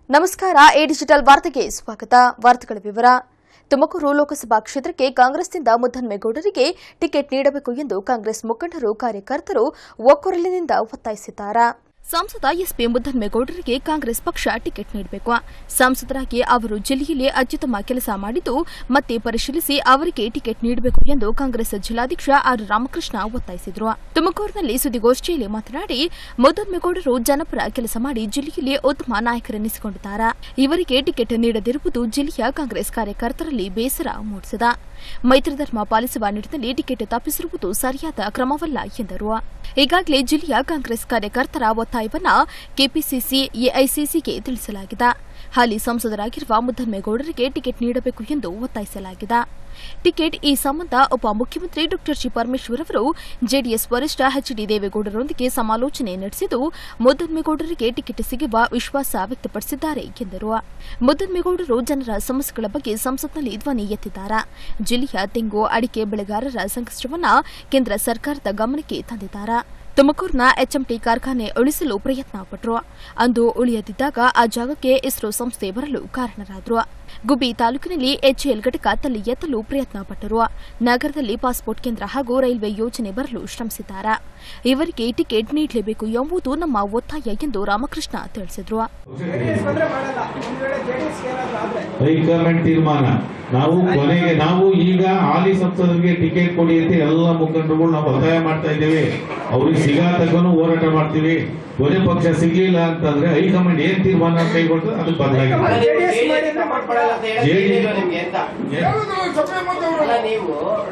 ನಮಸ್ಕಾರ A digital ವಾರ್ತೆಗೆ ಸ್ವಾಗತ ವಾರ್ತೆಗಳ ವಿವರ ತುಮಕೂರು ಲೋಕಸಭಾ ಕ್ಷೇತ್ರಕ್ಕೆ ಕಾಂಗ್ರೆಸ್ನಿಂದ ಮುದ್ದನ್ಮೇಗೌಡರಿಗೆ ಟಿಕೆಟ್ ನೀಡಬೇಕು ಎಂದು ಕಾಂಗ್ರೆಸ್ ಮುಖಂಡರು ಕಾರ್ಯಕರ್ತರು ಒಕ್ಕೊರಲಿನಿಂದ ಒತ್ತಾಯಿಸಿದ್ದಾರೆ ಸಂಸದ ಎಸ್ಪಿ ಮುದ್ದನ್ಮೇಗೌಡರಿಗೆ ಕಾಂಗ್ರೆಸ್ ಪಕ್ಷ ಟಿಕೆಟ್ ನೀಡಬೇಕು ಸಂಸದರಾಗಿ ಅವರು ಜಿಲ್ಲೆಯಲ್ಲಿ ಅತ್ಯುತ್ತಮ ಕೆಲಸ ಮಾಡಿದ್ದು ಮತ್ತೆ ಪರಿಶೀಲಿಸಿ ಅವರಿಗೆ ಟಿಕೆಟ್ ನೀಡಬೇಕು ಎಂದು ಕಾಂಗ್ರೆಸ್ ಜಿಲ್ಲಾಧ್ಯಕ್ಷ ಆರ್ ರಾಮಕೃಷ್ಣ ಒತ್ತಾಯಿಸಿದರು ತುಮಕೂರಿನಲ್ಲಿ ಸುದ್ದಿಗೋಷ್ಠಿಯಲ್ಲಿ ಮಾತನಾಡಿ ಮುದ್ದನ್ಮೇಗೌಡರು ಜನಪರ ಕೆಲಸ ಮಾಡಿ ಜಿಲ್ಲೆಯಲ್ಲಿ ಉತ್ತಮ ನಾಯಕರೆನಿಸಿಕೊಂಡಿದ್ದಾರೆ ಇವರಿಗೆ ಟಿಕೆಟ್ ನೀಡದಿರುವುದು ಜಿಲ್ಲೆಯ ಕಾಂಗ್ರೆಸ್ ಕಾರ್ಯಕರ್ತರಲ್ಲಿ ಬೇಸರ ಮೂಡಿಸಿದೆ ಮೈತ್ರಿ ಧರ್ಮ ಪಾಲಿಸುವ ನಿಟ್ಟಿನಲ್ಲಿ ಟಿಕೆಟ್ ತಪ್ಪಿಸಿರುವುದು ಸರಿಯಾದ ಕ್ರಮವಲ್ಲ ಎಂದರು ಈಗಾಗಲೇ ಜಿಲ್ಲೆಯ ಕಾಂಗ್ರೆಸ್ ಕಾರ್ಯಕರ್ತರ ಒತ್ತಾಯವನ್ನ ಕೆಪಿಸಿಸಿ ಎಐಸಿಸಿಗೆ ತಿಳಿಸಲಾಗಿದೆ ಹಾಲಿ ಸಂಸದರಾಗಿರುವ ಮುದ್ದನ್ಮೇಗೌಡರಿಗೆ ಟಿಕೆಟ್ ನೀಡಬೇಕು ಎಂದು ಒತ್ತಾಯಿಸಲಾಗಿದೆ ಟಿಕೆಟ್ ಈ ಸಂಬಂಧ ಉಪಮುಖ್ಯಮಂತ್ರಿ ಡಾ ಜಿ ಪರಮೇಶ್ವರ್ ಅವರು ಜೆಡಿಎಸ್ ವರಿಷ್ಠ ಎಚ್ ಡಿ ದೇವೇಗೌಡರೊಂದಿಗೆ ಸಮಾಲೋಚನೆ ನಡೆಸಿದ್ದು ಮುದ್ದನ್ಮೇಗೌಡರಿಗೆ ಟಿಕೆಟ್ ಸಿಗುವ ವಿಶ್ವಾಸ ವ್ಯಕ್ತಪಡಿಸಿದ್ದಾರೆ ಎಂದರು ಮುದ್ದನ್ಮೇಗೌಡರು ಜನರ ಸಮಸ್ಯೆಗಳ ಬಗ್ಗೆ ಸಂಸತ್ನಲ್ಲಿ ಧ್ವನಿ ಎತ್ತಿದ್ದಾರೆ ಜಿಲ್ಲೆಯ ತೆಂಗು ಅಡಿಕೆ ಬೆಳೆಗಾರರ ಸಂಕಷ್ಟವನ್ನ ಕೇಂದ್ರ ಸರ್ಕಾರದ ಗಮನಕ್ಕೆ ತಂದಿದ್ದಾರೆ ತುಮಕೂರಿನ ಎಚ್ಎಂಟಿ ಕಾರ್ಖಾನೆ ಉಳಿಸಲು ಪ್ರಯತ್ನ ಪಟ್ಟರು ಅಂದು ಉಳಿಯದಿದ್ದಾಗ ಆ ಜಾಗಕ್ಕೆ ಇಸ್ರೋ ಸಂಸ್ಥೆ ಬರಲು ಕಾರಣರಾದರು ಗುಬ್ಬಿ ತಾಲೂಕಿನಲ್ಲಿ ಎಚ್ಎಎಲ್ ಘಟಕ ತಲೆ ಎತ್ತಲು ಪ್ರಯತ್ನ ಪಟ್ಟರು ನಗರದಲ್ಲಿ ಪಾಸ್ಪೋರ್ಟ್ ಕೇಂದ್ರ ಹಾಗೂ ರೈಲ್ವೆ ಯೋಜನೆ ಬರಲು ಶ್ರಮಿಸಿದ್ದಾರೆ ಇವರಿಗೆ ಟಿಕೆಟ್ ನೀಡಲೇಬೇಕು ಎಂಬುದು ನಮ್ಮ ಒತ್ತಾಯ ಎಂದು ರಾಮಕೃಷ್ಣ ತಿಳಿಸಿದರು ಜೆಡಿಎಸ್ ಬಂದ್ರೆ ಮಾಡಲ್ಲ ಒಂದ್ ವೇಳೆ ಜೆಡಿಎಸ್ ಏನಾದ್ರು ಆದ್ರೆ ಹೈಕಮಾಂಡ್ ತೀರ್ಮಾನ ನಾವು ಕೊನೆಗೆ ನಾವು ಈಗ ಹಾಲಿ ಸಂಸದರಿಗೆ ಟಿಕೆಟ್ ಕೊಡಿ ಅಂತ ಎಲ್ಲ ಮುಖಂಡರುಗಳು ನಾವು ಒತ್ತಾಯ ಮಾಡ್ತಾ ಇದ್ದೇವೆ ಅವ್ರಿಗೆ ಸಿಗಾತಕ್ಕೂ ಹೋರಾಟ ಮಾಡ್ತೀವಿ ಕೊನೆ ಪಕ್ಷ ಸಿಗ್ಲಿಲ್ಲ ಅಂತಂದ್ರೆ ಹೈಕಮಾಂಡ್ ಏನ್ ತೀರ್ಮಾನ ಕೈಗೊಂಡು ಅದಕ್ಕೆ ಬದಲಾಗಿದೆ JDS ಮಾಡಿ ಅಂತ ಮಾಡ್ಕೊಡಲ್ಲ ಅಂತ ಹೇಳೋದು JDS ಹೇಳಿಲ್ವಾ ನಿಮ್ಗೆ ಅಂತ ಅಲ್ಲ ನೀವು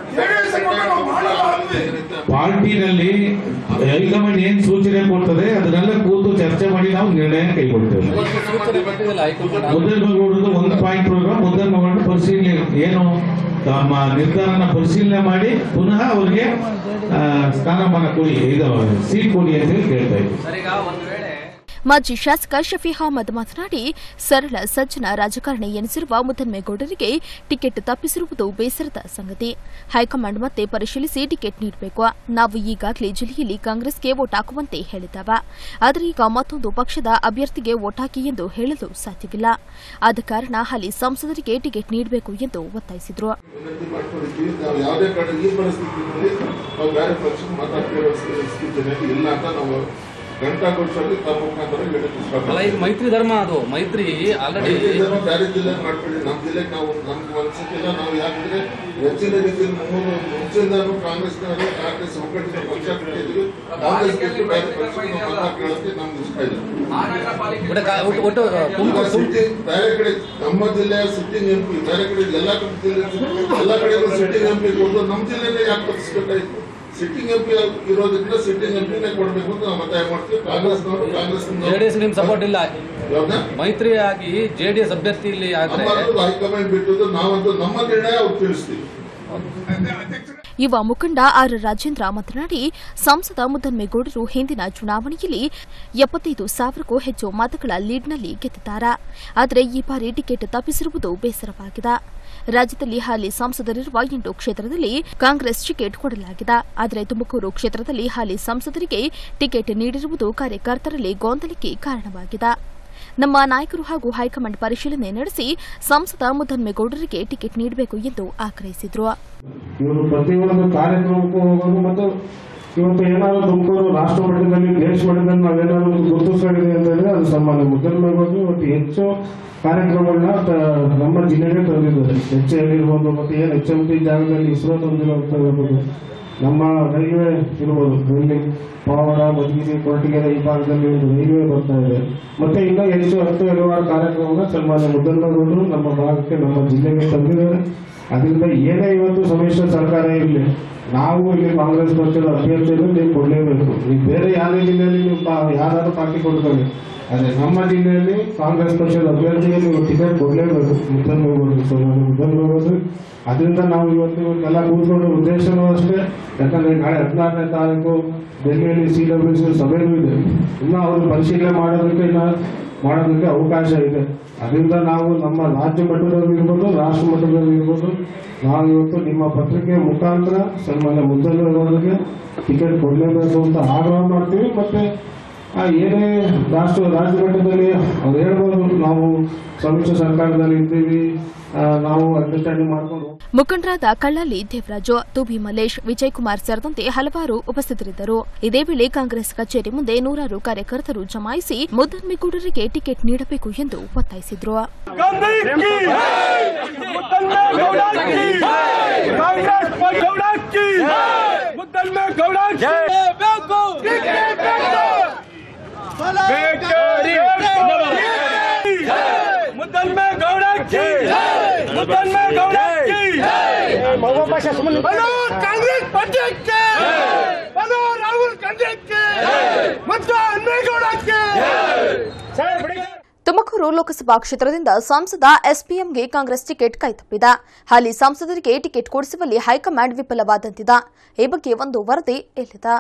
ಪಾರ್ಟಿನಲ್ಲಿ ಹೈಕಮಾಂಡ್ ಏನ್ ಸೂಚನೆ ಕೊಡ್ತದೆ ಅದನ್ನೆಲ್ಲ ಕೂತು ಚರ್ಚೆ ಮಾಡಿ ನಾವು ನಿರ್ಣಯ ಕೈಗೊಳ್ತೇವೆ ಮುದ್ದನಗೌಡರದು ಒಂದು ಪಾಯಿಂಟ್ ಪ್ರೋಗ್ರಾಮ್ ಮುದ್ದನಗೌಡ ಪರಿಶೀಲನೆ ಏನು ತಮ್ಮ ನಿರ್ಧಾರನ ಪರಿಶೀಲನೆ ಮಾಡಿ ಪುನಃ ಅವರಿಗೆ ಆ, ಸ್ಥಾನಮಾನ ಕೊಡಿ ಇದು ಸೀಟ್ ಕೊಡಿ ಅಂತ ಹೇಳಿ ಕೇಳ್ತಾ ಇದ್ದೀವಿ ಮಾಜಿ ಶಾಸಕ ಶಫಿ ಅಹಮದ್ ಮಾತನಾಡಿ ಸರಳ ಸಜ್ಜನ ರಾಜಕಾರಣಿ ಎನಿಸಿರುವ ಮುದ್ದನ್ಮೇಗೌಡರಿಗೆ ಟಿಕೆಟ್ ತಪ್ಪಿಸಿರುವುದು ಬೇಸರದ ಸಂಗತಿ ಹೈಕಮಾಂಡ್ ಮತ್ತೆ ಪರಿಶೀಲಿಸಿ ಟಿಕೆಟ್ ನೀಡಬೇಕು ನಾವು ಈಗಾಗಲೇ ಜಿಲ್ಲೆಯಲ್ಲಿ ಕಾಂಗ್ರೆಸ್ಗೆ ವೋಟ್ ಹಾಕುವಂತೆ ಹೇಳಿದ್ದಾವೆ ಆದರೆ ಈಗ ಮತ್ತೊಂದು ಪಕ್ಷದ ಅಭ್ಯರ್ಥಿಗೆ ವೋಟ್ ಹಾಕಿ ಎಂದು ಹೇಳಲು ಸಾಧ್ಯವಿಲ್ಲ ಆದ ಕಾರಣ ಹಾಲಿ ಸಂಸದರಿಗೆ ಟಿಕೆಟ್ ನೀಡಬೇಕು ಎಂದು ಒತ್ತಾಯಿಸಿದರು ವಿನಂತಿ ಮಾಡ್ಕೊಂಡಿದ್ದೀವಿ ನಾವು ಯಾವುದೇ ಕಾರಣ ಈ ಪರಿಸ್ಥಿತಿಯಲ್ಲಿ ನಾವು ಬೇರೆ ಪಕ್ಷ ಮಾತಾಡ್ತಿರೋ ಸ್ಥಿತಿಯಲ್ಲಿ ಇಲ್ಲ ಅಂತ ನಾವು ಗಂಟಾಘೋಷವಾಗಿ ತಮ್ಮ ಮುಖಾಂತರ ಹೇಳಕ್ಕೆ ಅಲ್ಲ ಈಗ ಇಷ್ಟಪಡ್ತೀವಿ ಮೈತ್ರಿ ಧರ್ಮ ಅದು ಮೈತ್ರಿ ಆಲ್ರೆಡಿ ಇದನ್ನು ಬೇರೆ ಜಿಲ್ಲೆ ಮಾಡ್ಕೊಳ್ಳಿ ನಮ್ಮ ಜಿಲ್ಲೆಗೆ ನಾವು ನಮ್ಗೆ ಅನ್ಸುತ್ತಿಲ್ಲ ನಾವು ಯಾಕಂದ್ರೆ ಹೆಚ್ಚಿನ ರೀತಿಯಲ್ಲಿ ಮೂರು ಮುಂಚೆಯಿಂದಾನು ಕಾಂಗ್ರೆಸ್ನವರು ಕಾಂಗ್ರೆಸ್ ಒಗ್ಗಟ್ಟಿನ ಪಕ್ಷ ಕಟ್ಟಿದ್ವಿ ಕಾಂಗ್ರೆಸ್ ಬಿಟ್ಟು ಬೇರೆ ಪಕ್ಷಕ್ಕೆ ನಾವು ಮತ ಕೇಳೋಕ್ಕೆ ನಮ್ಗೆ ಇಷ್ಟ ಇಲ್ಲ ಒಟ್ಟು ಕಾ- ಒಟ್ಟು- ಒಟ್ಟು ತುಮಕೂರು ತುಮ್- ಸಿಟ್ಟಿಂಗ್ ಬೇರೆ ಕಡೆ ನಮ್ಮ ಜಿಲ್ಲೆಯ ಸಿಟ್ಟಿಂಗ್ ಎಂ ಪಿ ಬೇರೆ ಕಡೆ ಎಲ್ಲ ಕಡೆ ಜಿಲ್ಲೆ ಎಲ್ಲ ಕಡೆಗೂ ಸಿಟ್ಟಿಂಗ್ ಎಂ ಪಿ ಕೊಟ್ಟು ನಮ್ಮ ಜಿಲ್ಲೆನೇ ಯಾಕೆ ತಪ್ಪಿಸ್ಬೇಕಾಯ್ತು ಸಿಟ್ಟಿಂಗ್ ಎಂ ಪಿ ಇರೋದ್ರಿಂದ ಸಿಟ್ಟಿಂಗ್ ಎಂ ಪಿನೇ ಕೊಡ್ಬೇಕು ಅಂತ ನಾವು ಒತ್ತಾಯ ಮಾಡ್ತೀವಿ ಕಾಂಗ್ರೆಸ್ನವರು ಕಾಂಗ್ರೆಸ್ ಜೆಡಿಎಸ್ ನಿಮ್ ಸಪೋರ್ಟ್ ಇಲ್ಲ ಯಾವ್ದ ಮೈತ್ರಿ ಆಗಿ ಜೆಡಿಎಸ್ ಅಭ್ಯರ್ಥಿ ಇಲ್ಲಿ ಆದ್ರೆ ನಮ್ಮದು ಹೈಕಮಾಂಡ್ ಬಿಟ್ಟದ್ದು ನಾವಂತೂ ನಮ್ಮ ನಿರ್ಣಯ ಅವ್ರು ತಿಳಿಸ್ತೀವಿ ಯುವ ಮುಖಂಡ ಆರ್ ರಾಜೇಂದ್ರ ಮಾತನಾಡಿ ಸಂಸದ ಮುದ್ದನ್ಮೇಗೌಡರು ಹಿಂದಿನ ಚುನಾವಣೆಯಲ್ಲಿ ಎಪ್ಪತ್ತೈದು ಸಾವಿರಕ್ಕೂ ಹೆಚ್ಚು ಮತಗಳ ಲೀಡ್ನಲ್ಲಿ ಗೆದ್ದಿದ್ದಾರೆ ಆದರೆ ಈ ಬಾರಿ ಟಿಕೆಟ್ ತಪ್ಪಿಸಿರುವುದು ಬೇಸರವಾಗಿದೆ ರಾಜ್ಯದಲ್ಲಿ ಹಾಲಿ ಸಂಸದರಿರುವ ಎಂಟು ಕ್ಷೇತ್ರದಲ್ಲಿ ಕಾಂಗ್ರೆಸ್ ಟಿಕೆಟ್ ಕೊಡಲಾಗಿದೆ ಆದರೆ ತುಮಕೂರು ಕ್ಷೇತ್ರದಲ್ಲಿ ಹಾಲಿ ಸಂಸದರಿಗೆ ಟಿಕೆಟ್ ನೀಡಿರುವುದು ಕಾರ್ಯಕರ್ತರಲ್ಲಿ ಗೊಂದಲಕ್ಕೆ ಕಾರಣವಾಗಿದೆ ನಮ್ಮ ನಾಯಕರು ಹಾಗೂ ಹೈಕಮಾಂಡ್ ಪರಿಶೀಲನೆ ನಡೆಸಿ ಸಂಸದ ಮುದ್ದನ್ಮೇಗೌಡರಿಗೆ ಟಿಕೆಟ್ ನೀಡಬೇಕು ಎಂದು ಆಗ್ರಹಿಸಿದರು ಇವರು ಪ್ರತಿಯೊಂದು ಕಾರ್ಯಕ್ರಮಕ್ಕೂ ಹೋಗೋದು ಮತ್ತು ಇವತ್ತು ಏನಾದ್ರು ತುಮಕೂರು ರಾಷ್ಟ್ರ ಮಟ್ಟದಲ್ಲಿ ದೇಶ ಮಟ್ಟದಲ್ಲಿ ನಾವೇನಾದ್ರು ಗುರುತಿಸ್ಕೊಂಡಿದೆ ಅಂತ ಹೇಳಿದ್ರೆ ಅದು ಸನ್ಮಾನ ಮುದ್ದನ್ಮೇಗೌಡರು ಇವತ್ತು ಹೆಚ್ಚು ಕಾರ್ಯಕ್ರಮಗಳನ್ನ ತ- ನಮ್ಮ ಜಿಲ್ಲೆಗೆ ತಂದಿದ್ದಾರೆ ಎಚ್ ಎಲ್ ಇರ್ಬೋದು ಮತ್ತೆ ಏನು ಎಚ್ ಎಂ ಟಿ ಜಾಗದಲ್ಲಿ ಇಸ್ರೋ ತಂದಿರೋಂಥ ಇರ್ಬೋದು ನಮ್ಮ ರೈಲ್ವೆ ಇರ್ಬೋದು ರೈಲ್ವೆ ಪಾವಡ ಮಧುಗಿರಿ ಕೊರಟಗೆರೆ ಈ ಭಾಗದಲ್ಲಿ ಒಂದು ರೈಲ್ವೆ ಬರ್ತಾ ಇದೆ ಮತ್ತೆ ಇನ್ನೂ ಹೆಚ್ಚು ಹತ್ತು ಹಲವಾರು ಕಾರ್ಯಕ್ರಮನ ಸನ್ಮಾನ್ಯ ಮುದ್ದನ್ಮೇಗೌಡರು ನಮ್ಮ ಭಾಗಕ್ಕೆ ನಮ್ಮ ಜಿಲ್ಲೆಗೆ ತಂದಿದ್ದಾರೆ ಅದರಿಂದ ಏನೇ ಇವತ್ತು ಸಮ್ಮಿಶ್ರ ಸರ್ಕಾರ ಇರಲಿ ನಾವು ಇಲ್ಲಿ ಕಾಂಗ್ರೆಸ್ ಪಕ್ಷದ ಅಭ್ಯರ್ಥಿಯನ್ನು ನೀವು ಕೊಡಲೇಬೇಕು ನೀವು ಬೇರೆ ಯಾವುದೇ ಜಿಲ್ಲೆಯಲ್ಲಿ ನೀವು ಪಾ- ಯಾರಾದ್ರೂ ಪಾರ್ಟಿ ಕೊಡ್ಕೊಳ್ಳಿ ಆದರೆ ನಮ್ಮ ಜಿಲ್ಲೆಯಲ್ಲಿ ಕಾಂಗ್ರೆಸ್ ಪಕ್ಷದ ಅಭ್ಯರ್ಥಿಗೆ ನೀವು ಟಿಕೆಟ್ ಕೊಡಲೇಬೇಕು ಮುದ್ದನ್ಮೇಗೌಡರು ಸನ್ಮಾನ್ಯ ಮುದ್ದನ್ಮೇಗೌಡರು ಅದರಿಂದ ನಾವು ಇವತ್ತು ಇವತ್ತೆಲ್ಲ ಕೂತ್ಕೊಂಡು ಉದ್ದೇಶನೂ ಅಷ್ಟೇ ಯಾಕಂದ್ರೆ ನಾಳೆ ಹದಿನಾರನೇ ತಾರೀಕು ಡೆಲ್ಲಿಯಲ್ಲಿ ಸಿ ಡಬ್ಲ್ಯೂ ಸಿ ಸಭೆನೂ ಇದೆ ಇನ್ನು ಅವರು ಪರಿಶೀಲನೆ ಮಾಡೋದಕ್ಕೆ ಇನ್ನ ಮಾಡೋದಕ್ಕೆ ಅವಕಾಶ ಇದೆ ಅದರಿಂದ ನಾವು ನಮ್ಮ ರಾಜ್ಯ ಮಟ್ಟದಲ್ಲಿ ಇರ್ಬೋದು ರಾಷ್ಟ್ರ ಮಟ್ಟದಲ್ಲಿ ಇರ್ಬೋದು ನಾವು ಇವತ್ತು ನಿಮ್ಮ ಪತ್ರಿಕೆ ಮುಖಾಂತರ ಸನ್ಮಾನ್ಯ ಮುದ್ದಲ್ಲವರಿಗೆ ಟಿಕೆಟ್ ಕೊಡಲೇಬೇಕು ಅಂತ ಆಗ್ರಹ ಮಾಡ್ತೀವಿ ಮತ್ತೆ ಆ ಏನೇ ರಾಷ್ಟ್ರ ರಾಜ್ಯ ಮಟ್ಟದಲ್ಲಿ ಅವ್ರು ಹೇಳ್ಬೋದು ನಾವು ಸಮ್ಮಿಶ್ರ ಸರ್ಕಾರದಲ್ಲಿ ಇದ್ದೀವಿ ಆ, ನಾವು ಅಂಡರ್ಸ್ಟ್ಯಾಂಡಿಂಗ್ ಮಾಡ್ಕೊಂಡು ಮುಖಂಡರಾದ ಕಳ್ಳಲ್ಲಿ ದೇವರಾಜು ತುಬಿ ಮಲ್ಲೇಶ್ ವಿಜಯಕುಮಾರ್ ಸೇರಿದಂತೆ ಹಲವಾರು ಉಪಸ್ಥಿತರಿದ್ದರು ಇದೇ ವೇಳೆ ಕಾಂಗ್ರೆಸ್ ಕಚೇರಿ ಮುಂದೆ ನೂರಾರು ಕಾರ್ಯಕರ್ತರು ಜಮಾಯಿಸಿ ಮುದ್ದನ್ಮೇಗೌಡರಿಗೆ ಟಿಕೆಟ್ ನೀಡಬೇಕು ಎಂದು ಒತ್ತಾಯಿಸಿದ್ರು ಕಾಂಗ್ರೆಸ್ ಪಕ್ಷಕ್ಕೆ ಬಲೋ ರಾಹುಲ್ ಗಾಂಧಿಗೆ ಮತ್ತು ಅನ್ನೇಗೌಡಕ್ಕೆ ತುಮಕೂರು ಲೋಕಸಭಾ ಕ್ಷೇತ್ರದಿಂದ ಸಂಸದ ಎಸ್ಪಿಎಂಗೆ ಕಾಂಗ್ರೆಸ್ ಟಿಕೆಟ್ ಕೈತಪ್ಪಿದ ಹಾಲಿ ಸಂಸದರಿಗೆ ಟಿಕೆಟ್ ಕೊಡಿಸುವಲ್ಲಿ ಹೈಕಮಾಂಡ್ ವಿಫಲವಾದಂತಿದೆ ಈ ಬಗ್ಗೆ ಒಂದು ವರದಿ ಇಲ್ಲಿದೆ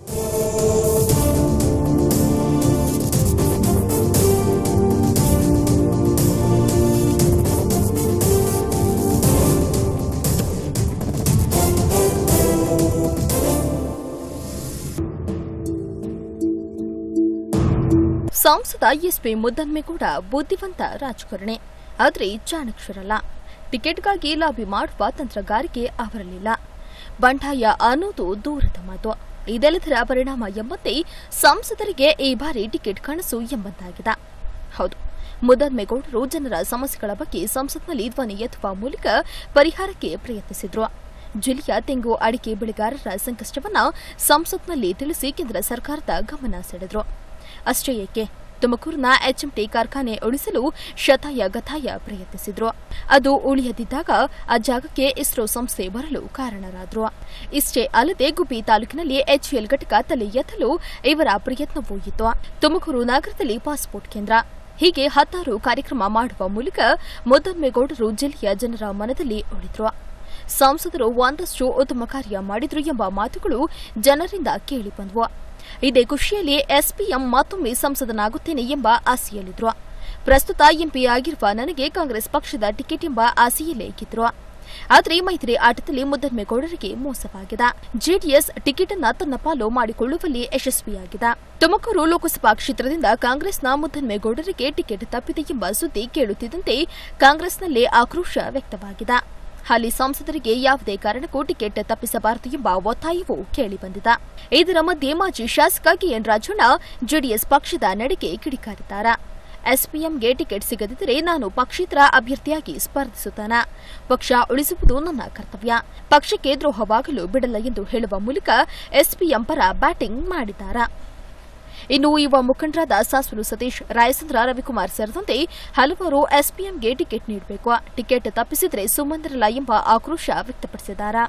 ಸಂಸದ ಎಸ್ಪಿ ಮುದ್ದನ್ಮೇಗೌಡ ಬುದ್ಧಿವಂತ ರಾಜಕಾರಣಿ ಆದರೆ ಚಾಣಕ್ಷರಲ್ಲ ಟಿಕೆಟ್ಗಾಗಿ ಲಾಬಿ ಮಾಡುವ ತಂತ್ರಗಾರಿಕೆ ಅವರಲ್ಲಿಲ್ಲ ಬಂಡಾಯ ಅನ್ನೋದು ದೂರದ ಮಾತು ಇದೆಲ್ಲದರ ಪರಿಣಾಮ ಎಂಬಂತೆ ಸಂಸದರಿಗೆ ಈ ಬಾರಿ ಟಿಕೆಟ್ ಕನಸು ಎಂಬಂತಾಗಿದೆ ಹೌದು ಮುದ್ದನ್ಮೇಗೌಡರು ಜನರ ಸಮಸ್ಯೆಗಳ ಬಗ್ಗೆ ಸಂಸತ್ನಲ್ಲಿ ಧ್ವನಿ ಎತ್ತುವ ಮೂಲಕ ಪರಿಹಾರಕ್ಕೆ ಪ್ರಯತ್ನಿಸಿದ್ರು ಜಿಲ್ಲೆಯ ತೆಂಗು ಅಡಿಕೆ ಬೆಳೆಗಾರರ ಸಂಕಷ್ಟವನ್ನ ಸಂಸತ್ನಲ್ಲಿ ತಿಳಿಸಿ ಕೇಂದ್ರ ಸರ್ಕಾರದ ಗಮನ ಸೆಳೆದ್ರು ಅಷ್ಟೇ ಏಕೆ ತುಮಕೂರಿನ ಎಚ್ಎಂಟಿ ಕಾರ್ಖಾನೆ ಉಳಿಸಲು ಶತಾಯ ಗತಾಯ ಪ್ರಯತ್ನಿಸಿದ್ರು ಅದು ಉಳಿಯದಿದ್ದಾಗ ಆ ಜಾಗಕ್ಕೆ ಇಸ್ರೋ ಸಂಸ್ಥೆ ಬರಲು ಕಾರಣರಾದ್ರು ಇಷ್ಟೇ ಅಲ್ಲದೆ ಗುಬ್ಬಿ ತಾಲೂಕಿನಲ್ಲಿ ಎಚ್ಎಲ್ ಘಟಕ ತಲೆ ಎತ್ತಲು ಇವರ ಪ್ರಯತ್ನವೂ ಇತ್ತು ತುಮಕೂರು ನಗರದಲ್ಲಿ ಪಾಸ್ಪೋರ್ಟ್ ಕೇಂದ್ರ ಹೀಗೆ ಹತ್ತಾರು ಕಾರ್ಯಕ್ರಮ ಮಾಡುವ ಮೂಲಕ ಮುದ್ದನ್ಮೇಗೌಡರು ಜಿಲ್ಲೆಯ ಜನರ ಮನದಲ್ಲಿ ಉಳಿದ್ರು ಸಂಸದರು ಒಂದಷ್ಟು ಉತ್ತಮ ಕಾರ್ಯ ಮಾಡಿದ್ರು ಎಂಬ ಮಾತುಗಳು ಜನರಿಂದ ಕೇಳಿಬಂದವು ಇದೇ ಖುಷಿಯಲ್ಲಿ ಎಸ್ಪಿಎಂ ಮತ್ತೊಮ್ಮೆ ಸಂಸದನಾಗುತ್ತೇನೆ ಎಂಬ ಆಸೆಯಲ್ಲಿದ್ರು ಪ್ರಸ್ತುತ ಎಂಪಿ ಆಗಿರುವ ನನಗೆ ಕಾಂಗ್ರೆಸ್ ಪಕ್ಷದ ಟಿಕೆಟ್ ಎಂಬ ಆಸೆಯಲ್ಲೇ ಇದ್ದರು ಆದರೆ ಮೈತ್ರಿ ಆಟದಲ್ಲಿ ಮುದ್ದನ್ಮೇಗೌಡರಿಗೆ ಮೋಸವಾಗಿದೆ ಜೆಡಿಎಸ್ ಟಿಕೆಟ್ ಅನ್ನ ತನ್ನ ಪಾಲು ಮಾಡಿಕೊಳ್ಳುವಲ್ಲಿ ಯಶಸ್ವಿಯಾಗಿದೆ ತುಮಕೂರು ಲೋಕಸಭಾ ಕ್ಷೇತ್ರದಿಂದ ಕಾಂಗ್ರೆಸ್ನ ಮುದ್ದನ್ಮೇಗೌಡರಿಗೆ ಟಿಕೆಟ್ ತಪ್ಪಿದೆ ಎಂಬ ಸುದ್ದಿ ಕೇಳುತ್ತಿದ್ದಂತೆ ಕಾಂಗ್ರೆಸ್ನಲ್ಲೇ ಆಕ್ರೋಶ ವ್ಯಕ್ತವಾಗಿದೆ ಹಾಲಿ ಸಂಸದರಿಗೆ ಯಾವುದೇ ಕಾರಣಕ್ಕೂ ಟಿಕೆಟ್ ತಪ್ಪಿಸಬಾರದು ಎಂಬ ಒತ್ತಾಯವೂ ಕೇಳಿಬಂದಿದೆ ಇದರ ಮಧ್ಯೆ ಮಾಜಿ ಶಾಸಕ ಕೆಎನ್ ರಾಜಣ್ಣ ಜೆಡಿಎಸ್ ಪಕ್ಷದ ನಡೆಗೆ ಕಿಡಿಕಾರಿದ್ದಾರೆ ಎಸ್ಪಿಎಂಗೆ ಟಿಕೆಟ್ ಸಿಗದಿದ್ದರೆ ನಾನು ಪಕ್ಷೇತರ ಅಭ್ಯರ್ಥಿಯಾಗಿ ಸ್ಪರ್ಧಿಸುತ್ತೇನೆ ಪಕ್ಷ ಉಳಿಸುವುದು ನನ್ನ ಕರ್ತವ್ಯ ಪಕ್ಷಕ್ಕೆ ದ್ರೋಹವಾಗಲು ಬಿಡಲ್ಲ ಎಂದು ಹೇಳುವ ಮೂಲಕ ಎಸ್ಪಿಎಂ ಪರ ಬ್ಯಾಟಿಂಗ್ ಮಾಡಿದ್ದಾರೆ ಇನ್ನು ಯುವ ಮುಖಂಡರಾದ ಸಾಸೂರು ಸತೀಶ್ ರಾಯಚಂದ್ರ ರವಿಕುಮಾರ್ ಸೇರಿದಂತೆ ಹಲವರು ಎಸ್ಪಿಎಂಗೆ ಟಿಕೆಟ್ ನೀಡಬೇಕು ಟಿಕೆಟ್ ತಪ್ಪಿಸಿದರೆ ಸುಮ್ಮಂದಿರಲ್ಲ ಎಂಬ ಆಕ್ರೋಶ ವ್ಯಕ್ತಪಡಿಸಿದ್ದಾರೆ